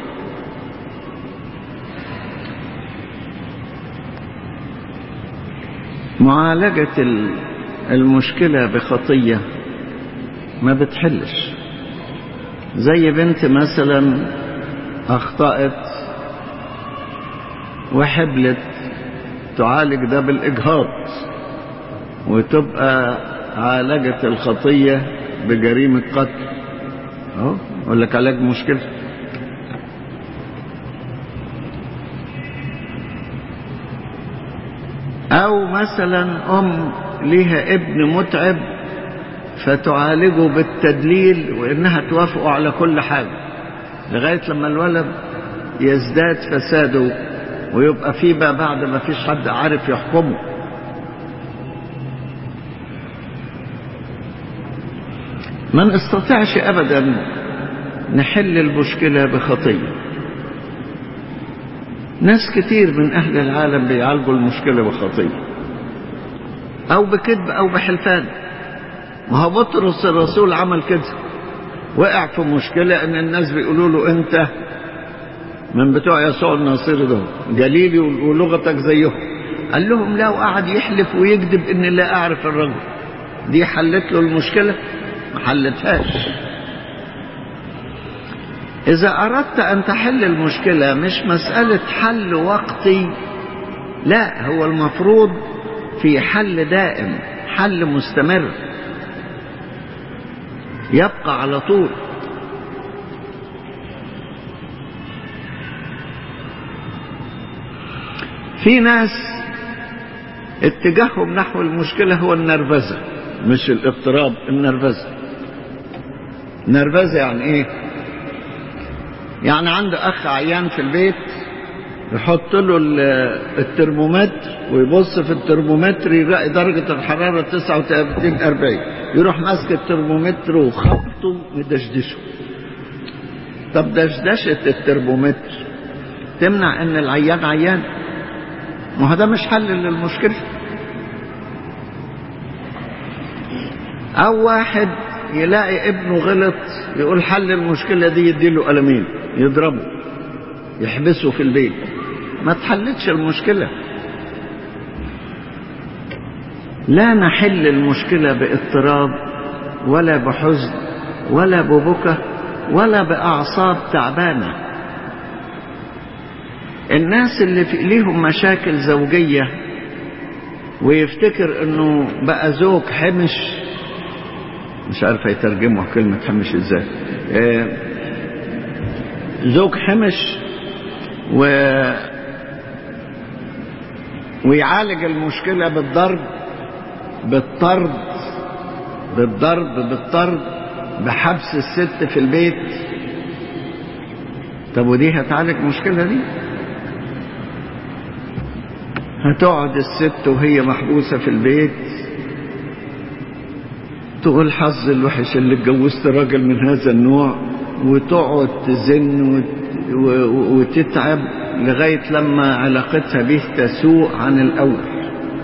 معالجة المشكلة بخطية ما بتحلش زي بنت مثلا اخطأت وحبلت تعالج ده بالإجهاض وتبقى عالجت الخطية بجريمة قتل اهو اقول لك علاج مشكلة او مثلا ام ليها ابن متعب فتعالجه بالتدليل وانها توافقه على كل حاجة لغاية لما الولد يزداد فساده ويبقى في بقى بعد ما فيش حد عارف يحكمه ما نستطيعش ابدا نحل المشكلة بخطية ناس كتير من اهل العالم بيعالجوا المشكلة بخطية او بكذب او بحلفان ما هو بطرس الرسول عمل كده وقع في مشكلة ان الناس بيقولوا له انت من بتوع يسوع الناصري ده جليلي ولغتك زيهم قال لهم لا وقعد يحلف ويكذب ان لا اعرف الرجل دي حلت له المشكلة ما حلتهاش اذا اردت ان تحل المشكلة مش مسألة حل وقتي لا هو المفروض في حل دائم حل مستمر يبقى على طول في ناس اتجاههم نحو المشكلة هو النرفزة مش الاضطراب النرفزة نرفزة يعني ايه يعني عنده اخ عيان في البيت يحط له الترمومتر ويبص في الترمومتر يلاقي درجة الحرارة 39 40 يروح ماسك الترمومتر وخبطه ويدشدشه طب دشدشة الترمومتر تمنع ان العيان عيان ما هو ده مش حل للمشكلة او واحد يلاقي ابنه غلط يقول حل المشكلة دي يديله قلمين يضربه يحبسه في البيت ما تحلتش المشكلة لا نحل المشكلة باضطراب ولا بحزن ولا ببكى ولا بأعصاب تعبانة الناس اللي في ليهم مشاكل زوجية ويفتكر انه بقى زوج حمش مش عارف يترجموا كلمة حمش ازاي آه زوج حمش و ويعالج المشكلة بالضرب بالطرد بالضرب بالطرد بحبس الست في البيت طب ودي هتعالج المشكلة دي هتقعد الست وهي محبوسة في البيت تقول حظ الوحش اللي اتجوزت راجل من هذا النوع وتقعد تزن وتتعب لغاية لما علاقتها به تسوء عن الأول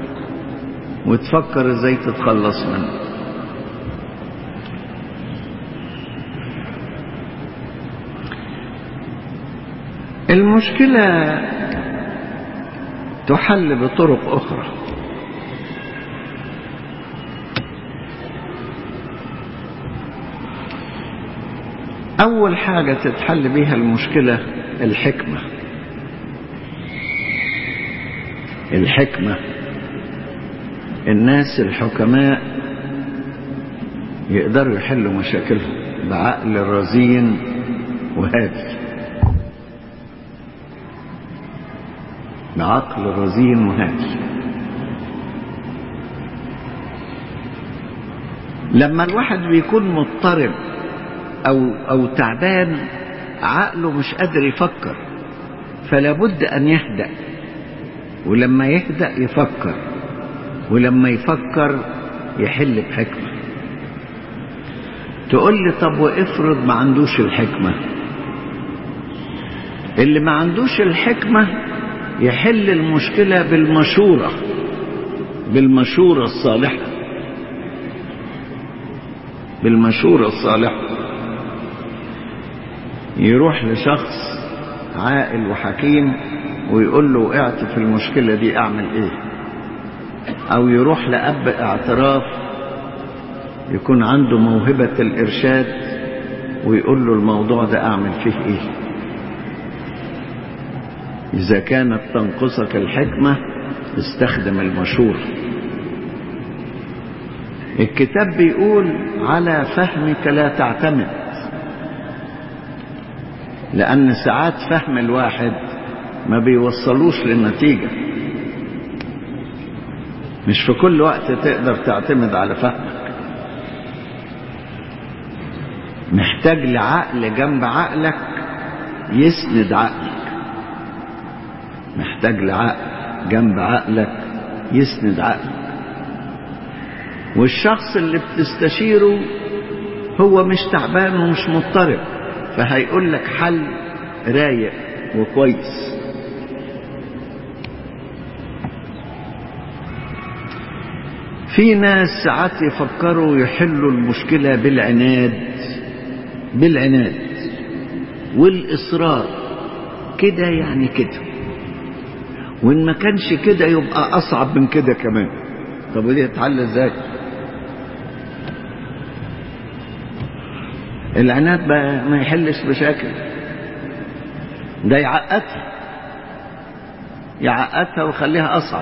وتفكر ازاي تتخلص منه المشكلة تحل بطرق أخرى أول حاجة تتحل بها المشكلة الحكمة الحكمة الناس الحكماء يقدروا يحلوا مشاكلهم بعقل رزين وهادي بعقل رزين وهادي لما الواحد بيكون مضطرب أو, أو تعبان عقله مش قادر يفكر فلا بد أن يهدأ ولما يهدأ يفكر ولما يفكر يحل بحكمة تقول لي طب وافرض ما عندوش الحكمة اللي ما عندوش الحكمة يحل المشكلة بالمشورة بالمشورة الصالحة بالمشورة الصالحة يروح لشخص عاقل وحكيم ويقول له وقعت في المشكلة دي أعمل إيه أو يروح لأب اعتراف يكون عنده موهبة الإرشاد ويقول له الموضوع ده أعمل فيه إيه إذا كانت تنقصك الحكمة استخدم المشورة الكتاب بيقول على فهمك لا تعتمد لأن ساعات فهم الواحد ما بيوصلوش للنتيجة مش في كل وقت تقدر تعتمد على فهمك محتاج لعقل جنب عقلك يسند عقلك محتاج لعقل جنب عقلك يسند عقلك والشخص اللي بتستشيره هو مش تعبان ومش مضطرب فهيقول لك حل رايق وكويس في ناس ساعات يفكروا يحلوا المشكلة بالعناد بالعناد والإصرار كده يعني كده وإن ما كانش كده يبقى أصعب من كده كمان طب ودي هتحل ازاي العناد بقى ما يحلش مشاكل ده يعقدها يعقدها ويخليها أصعب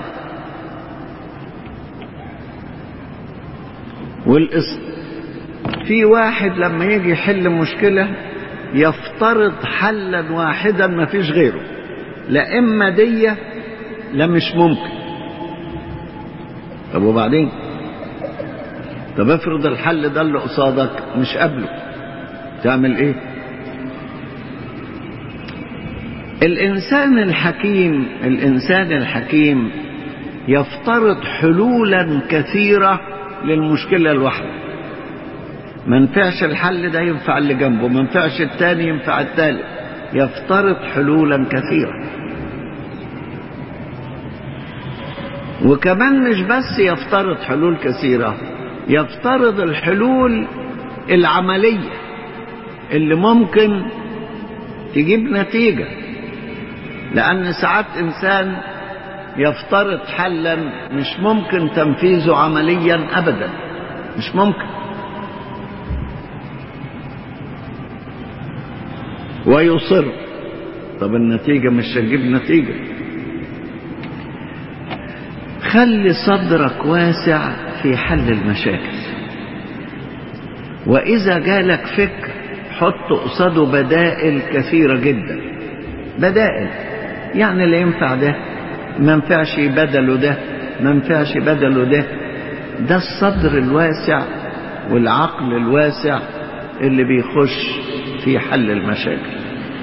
والإص... في واحد لما يجي يحل مشكلة يفترض حلا واحدا ما فيش غيره لا إما دي لا مش ممكن طب وبعدين طب افرض الحل ده اللي قصادك مش قابله تعمل ايه الانسان الحكيم الانسان الحكيم يفترض حلولا كثيره للمشكله الواحده ما ينفعش الحل ده ينفع اللي جنبه ما ينفعش التاني ينفع التالت يفترض حلولا كثيره وكمان مش بس يفترض حلول كثيره يفترض الحلول العمليه اللي ممكن تجيب نتيجه لان ساعات انسان يفترض حلا مش ممكن تنفيذه عمليا ابدا مش ممكن ويصر طب النتيجة مش هتجيب نتيجة خلي صدرك واسع في حل المشاكل وإذا جالك فكر حط قصاده بدائل كثيرة جدا بدائل يعني اللي ينفع ده ما ينفعش بدله ده ما ينفعش بدله ده ده الصدر الواسع والعقل الواسع اللي بيخش في حل المشاكل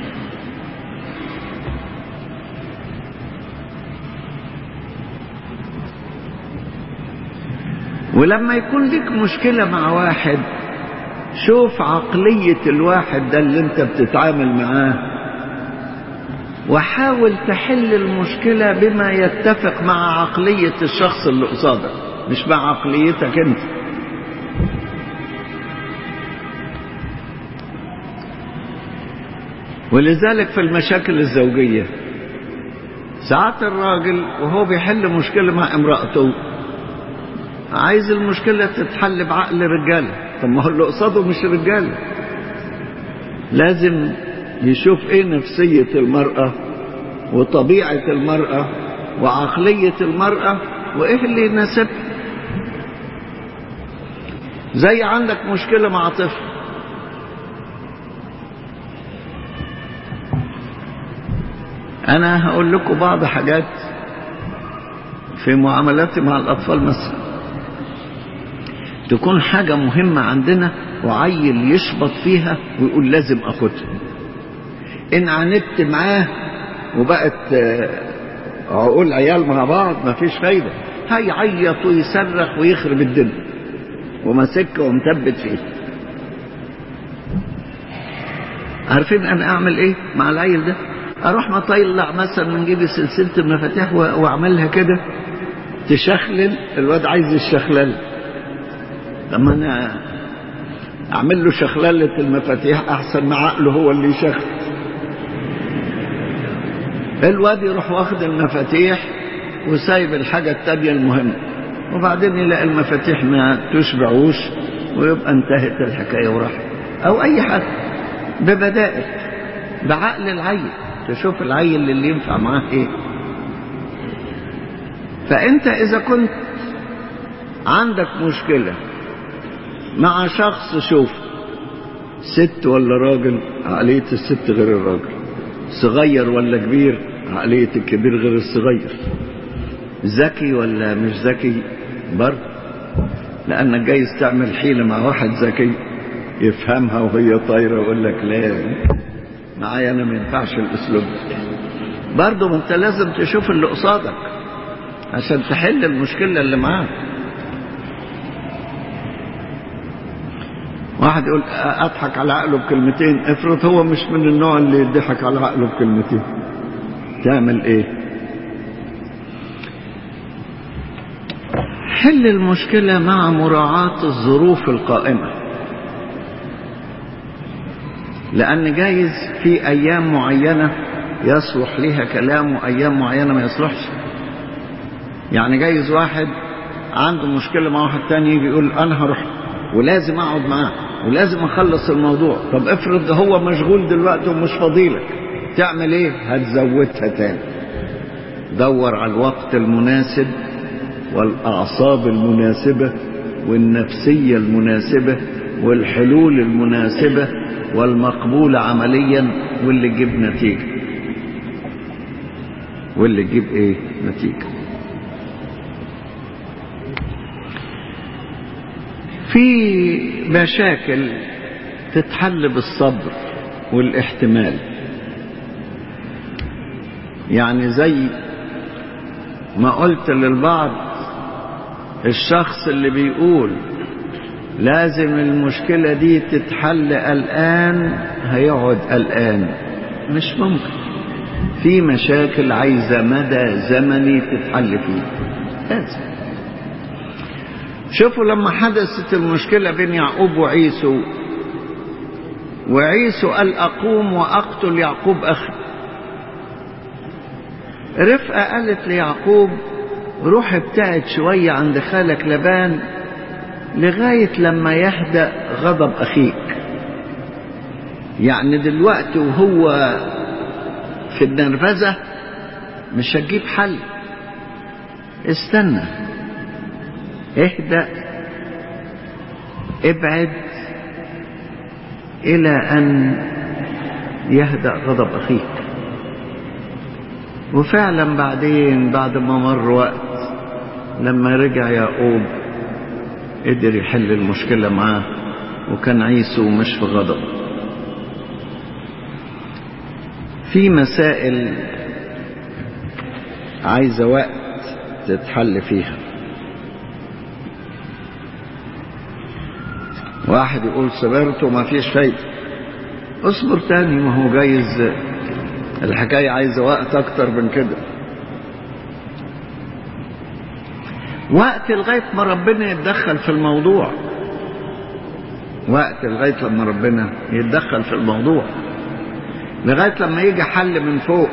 ولما يكون لك مشكلة مع واحد شوف عقلية الواحد ده اللي انت بتتعامل معاه وحاول تحل المشكلة بما يتفق مع عقلية الشخص اللي قصادك مش مع عقليتك انت ولذلك في المشاكل الزوجية ساعات الراجل وهو بيحل مشكلة مع امرأته عايز المشكلة تتحل بعقل رجالة طب ما هو اللي قصاده مش رجالة لازم يشوف ايه نفسية المرأة وطبيعة المرأة وعقلية المرأة وايه اللي يناسبها زي عندك مشكلة مع طفل انا هقول لكم بعض حاجات في معاملاتي مع الاطفال مثلا تكون حاجة مهمة عندنا وعيل يشبط فيها ويقول لازم اخدها ان عاندت معاه وبقت عقول عيال مع بعض مفيش فايدة هيعيط ويصرخ ويخرب الدنيا وماسكها ومثبت فيه عارفين انا اعمل ايه مع العيل ده اروح مطلع مثلا من جيبي سلسله المفاتيح واعملها كده تشخلل الواد عايز الشخلله لما انا اعمل له شخلله المفاتيح احسن ما عقله هو اللي يشخل الواد يروح واخد المفاتيح وسايب الحاجه التانيه المهمه وبعدين يلاقي المفاتيح ما تشبعوش ويبقى انتهت الحكايه وراحت او اي حاجه ببدائل بعقل العيل تشوف العيل اللي ينفع معاه ايه فانت اذا كنت عندك مشكلة مع شخص شوف ست ولا راجل عقلية الست غير الراجل صغير ولا كبير عقلية الكبير غير الصغير ذكي ولا مش ذكي برضه لأنك جايز تعمل حيلة مع واحد ذكي يفهمها وهي طايرة ويقول لك لا معايا أنا ما ينفعش الأسلوب برضه ما انت لازم تشوف اللي قصادك عشان تحل المشكلة اللي معاك واحد يقول اضحك على عقله بكلمتين افرض هو مش من النوع اللي يضحك على عقله بكلمتين تعمل ايه حل المشكلة مع مراعاة الظروف القائمة لأن جايز في أيام معينة يصلح لها كلام وأيام معينة ما يصلحش يعني جايز واحد عنده مشكلة مع واحد تاني يجي يقول أنا هروح ولازم أقعد معاه ولازم أخلص الموضوع طب افرض هو مشغول دلوقتي ومش فاضيلك تعمل إيه؟ هتزودها تاني دور على الوقت المناسب والأعصاب المناسبة والنفسية المناسبة والحلول المناسبة والمقبولة عمليا واللي تجيب نتيجة واللي تجيب ايه نتيجة في مشاكل تتحل بالصبر والاحتمال يعني زي ما قلت للبعض الشخص اللي بيقول لازم المشكلة دي تتحل الآن هيقعد الآن مش ممكن في مشاكل عايزة مدى زمني تتحل فيه لازم شوفوا لما حدثت المشكلة بين يعقوب وعيسو وعيسو قال أقوم وأقتل يعقوب أخي رفقة قالت ليعقوب روح ابتعد شوية عند خالك لبان لغاية لما يهدأ غضب أخيك يعني دلوقتي وهو في النرفزة مش هتجيب حل استنى اهدأ ابعد إلى أن يهدأ غضب أخيك وفعلا بعدين بعد ما مر وقت لما رجع يعقوب قدر يحل المشكلة معاه وكان عيسو مش في غضب في مسائل عايزة وقت تتحل فيها واحد يقول صبرت وما فيش فايدة اصبر تاني ما هو جايز الحكاية عايزة وقت أكتر من كده وقت لغاية ما ربنا يتدخل في الموضوع وقت لغاية لما ربنا يتدخل في الموضوع لغاية لما يجي حل من فوق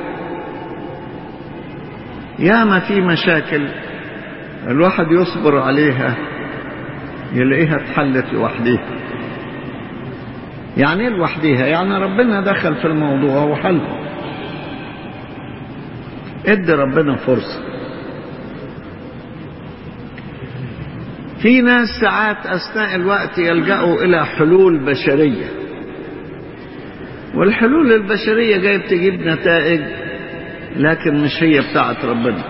ياما في مشاكل الواحد يصبر عليها يلاقيها اتحلت لوحديها يعني ايه لوحديها يعني ربنا دخل في الموضوع وحله ادي ربنا فرصة في ناس ساعات أثناء الوقت يلجأوا إلى حلول بشرية والحلول البشرية جاية بتجيب نتائج لكن مش هي بتاعت ربنا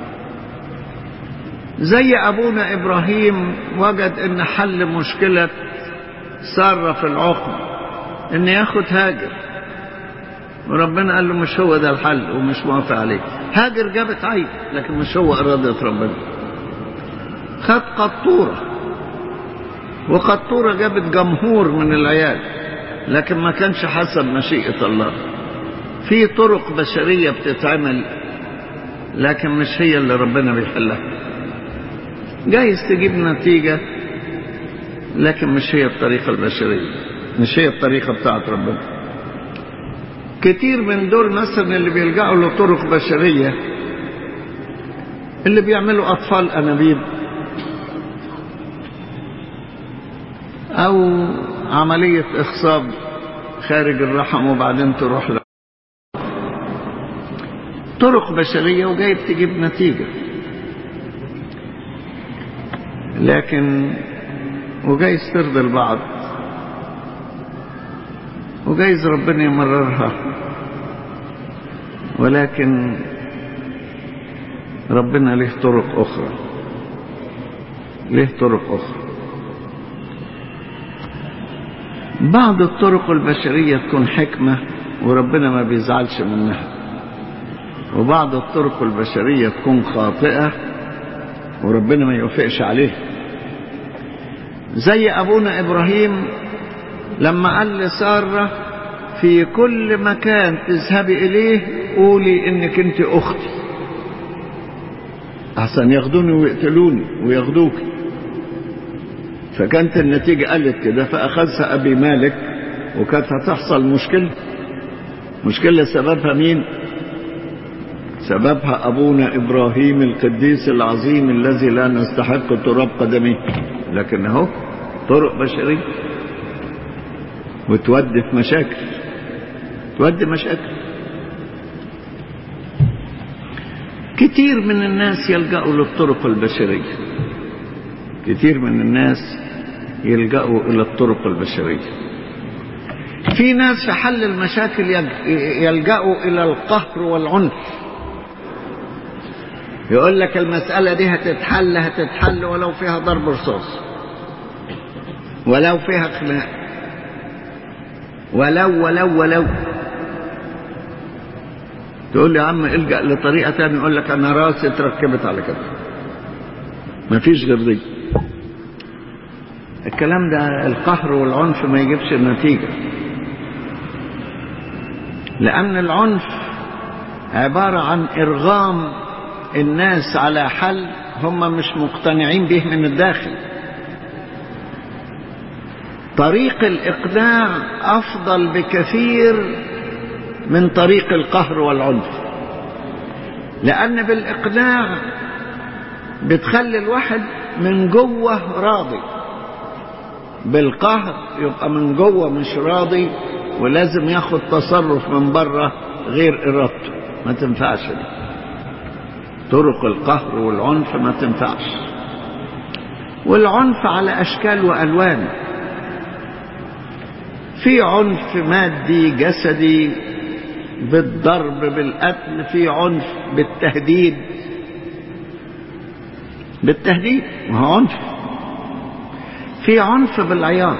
زي أبونا إبراهيم وجد إن حل مشكلة سارة في العقم إن ياخد هاجر وربنا قال له مش هو ده الحل ومش موافق عليه هاجر جابت عيب لكن مش هو إرادة ربنا خد قطورة وقطورة جابت جمهور من العيال لكن ما كانش حسب مشيئة الله في طرق بشرية بتتعمل لكن مش هي اللي ربنا بيحلها جايز تجيب نتيجة لكن مش هي الطريقة البشرية مش هي الطريقة بتاعت ربنا كتير من دول مثلا اللي بيلجأوا لطرق بشرية اللي بيعملوا أطفال أنابيب أو عملية إخصاب خارج الرحم وبعدين تروح ل... طرق بشرية وجايب تجيب نتيجة لكن وجايز ترضي البعض وجايز ربنا يمررها ولكن ربنا له طرق أخرى له طرق أخرى بعض الطرق البشرية تكون حكمة وربنا ما بيزعلش منها وبعض الطرق البشرية تكون خاطئة وربنا ما يوافقش عليها زي أبونا إبراهيم لما قال لسارة في كل مكان تذهبي إليه قولي إنك أنت أختي أحسن ياخدوني ويقتلوني وياخدوك فكانت النتيجة قالت كده فأخذها أبي مالك وكانت هتحصل مشكلة مشكلة سببها مين سببها أبونا إبراهيم القديس العظيم الذي لا نستحق تراب قدميه لكن اهو طرق بشرية وتودي في مشاكل تودي مشاكل كتير من الناس يلجأوا للطرق البشرية كتير من الناس يلجأوا إلى الطرق البشرية في ناس في حل المشاكل يلجأوا إلى القهر والعنف يقول لك المسألة دي هتتحل هتتحل ولو فيها ضرب رصاص ولو فيها خناق ولو ولو ولو تقول لي يا عم الجأ لطريقة تانية يقول لك أنا راسي اتركبت على كده مفيش غير دي الكلام ده القهر والعنف ما يجيبش النتيجة لأن العنف عبارة عن إرغام الناس على حل هم مش مقتنعين به من الداخل طريق الإقناع أفضل بكثير من طريق القهر والعنف لأن بالإقناع بتخلي الواحد من جوه راضي بالقهر يبقى من جوه مش راضي ولازم ياخد تصرف من بره غير إرادته ما تنفعش دي طرق القهر والعنف ما تنفعش والعنف على أشكال وألوان في عنف مادي جسدي بالضرب بالقتل في عنف بالتهديد بالتهديد ما هو عنف في عنف بالعياط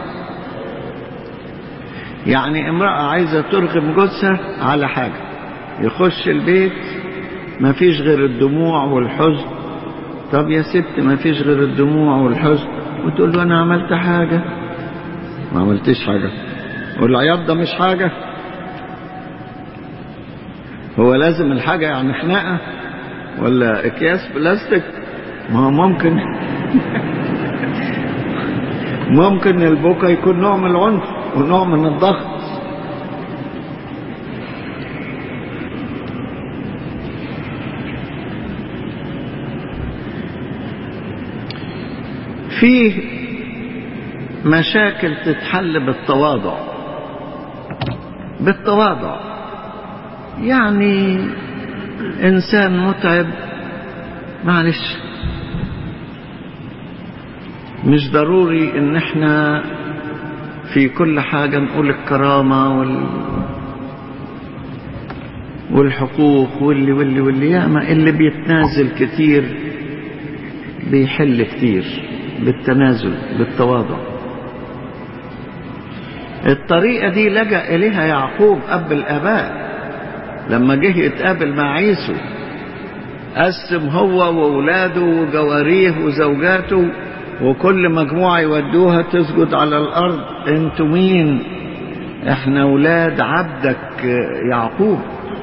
يعني امرأة عايزة ترغم جوزها على حاجة يخش البيت ما فيش غير الدموع والحزن طب يا ست ما فيش غير الدموع والحزن وتقول له انا عملت حاجة ما عملتش حاجة والعياط ده مش حاجة هو لازم الحاجة يعني خناقة ولا اكياس بلاستيك ما هو ممكن ممكن البكا يكون نوع من العنف ونوع من الضغط فيه مشاكل تتحل بالتواضع بالتواضع يعني انسان متعب معلش مش ضروري ان احنا في كل حاجة نقول الكرامة وال والحقوق واللي واللي واللي ياما اللي بيتنازل كتير بيحل كتير بالتنازل بالتواضع الطريقة دي لجأ إليها يعقوب أب الآباء لما جه يتقابل مع عيسو قسم هو وأولاده وجواريه وزوجاته وكل مجموعة يودوها تسجد على الأرض انتوا مين احنا أولاد عبدك يعقوب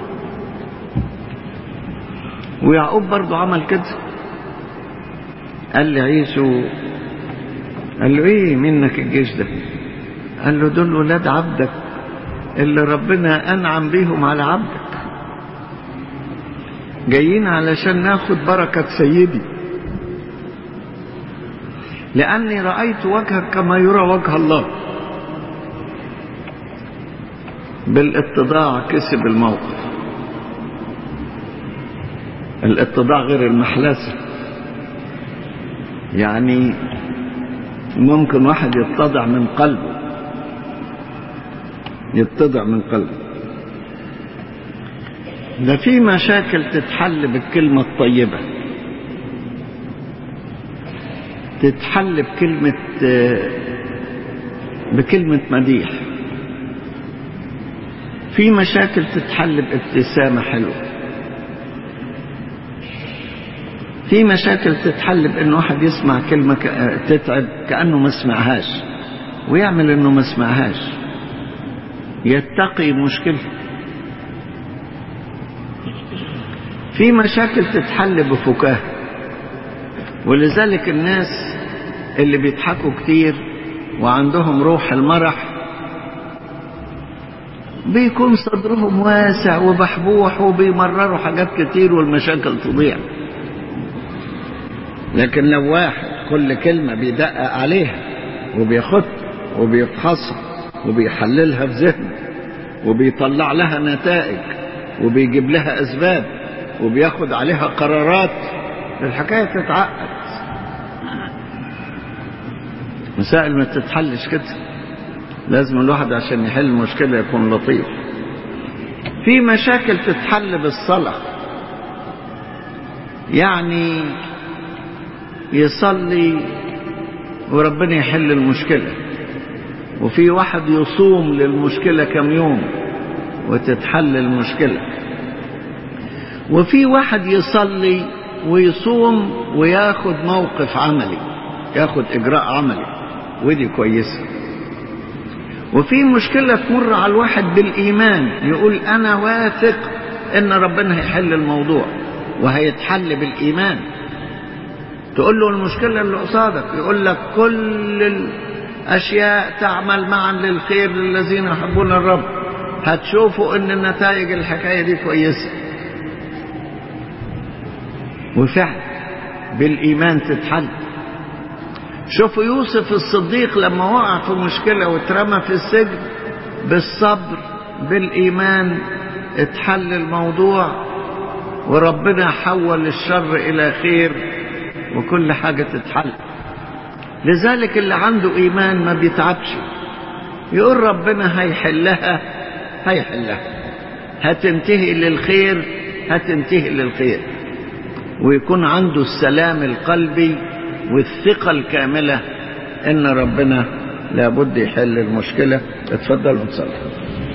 ويعقوب برضو عمل كده قال لعيسو قال له ايه منك الجيش ده قال له دول ولاد عبدك اللي ربنا انعم بيهم على عبدك جايين علشان ناخد بركة سيدي لأني رأيت وجهك كما يرى وجه الله بالاتضاع كسب الموقف الاتضاع غير المحلسة يعني ممكن واحد يتضع من قلبه يتضع من قلبه ده في مشاكل تتحل بالكلمة الطيبة تتحل بكلمة بكلمة مديح في مشاكل تتحل بابتسامة حلوة في مشاكل تتحل بان واحد يسمع كلمة ك- تتعب كأنه ما سمعهاش ويعمل انه ما سمعهاش يتقي مشكلة في مشاكل تتحل بفكاهة ولذلك الناس اللي بيضحكوا كتير وعندهم روح المرح بيكون صدرهم واسع وبحبوح وبيمرروا حاجات كتير والمشاكل تضيع لكن لو واحد كل كلمة بيدقق عليها وبياخد وبيفحصها وبيحللها في ذهنه وبيطلع لها نتائج وبيجيب لها أسباب وبياخد عليها قرارات الحكاية تتعقد مسائل ما تتحلش كده لازم الواحد عشان يحل مشكلة يكون لطيف في مشاكل تتحل بالصلاة يعني يصلي وربنا يحل المشكلة وفي واحد يصوم للمشكلة كم يوم وتتحل المشكلة وفي واحد يصلي ويصوم وياخد موقف عملي ياخد إجراء عملي ودي كويسة وفي مشكلة تمر على الواحد بالإيمان يقول أنا واثق إن ربنا هيحل الموضوع وهيتحل بالإيمان تقول له المشكلة اللي قصادك يقول لك كل الأشياء تعمل معا للخير للذين يحبون الرب هتشوفوا إن نتائج الحكاية دي كويسة وفعلا بالإيمان تتحل شوفوا يوسف الصديق لما وقع في مشكلة واترمى في السجن بالصبر بالإيمان اتحل الموضوع وربنا حول الشر إلى خير وكل حاجة تتحل لذلك اللي عنده إيمان ما بيتعبش يقول ربنا هيحلها هيحلها هتنتهي للخير هتنتهي للخير ويكون عنده السلام القلبي والثقة الكاملة ان ربنا لابد يحل المشكلة اتفضل وتصلي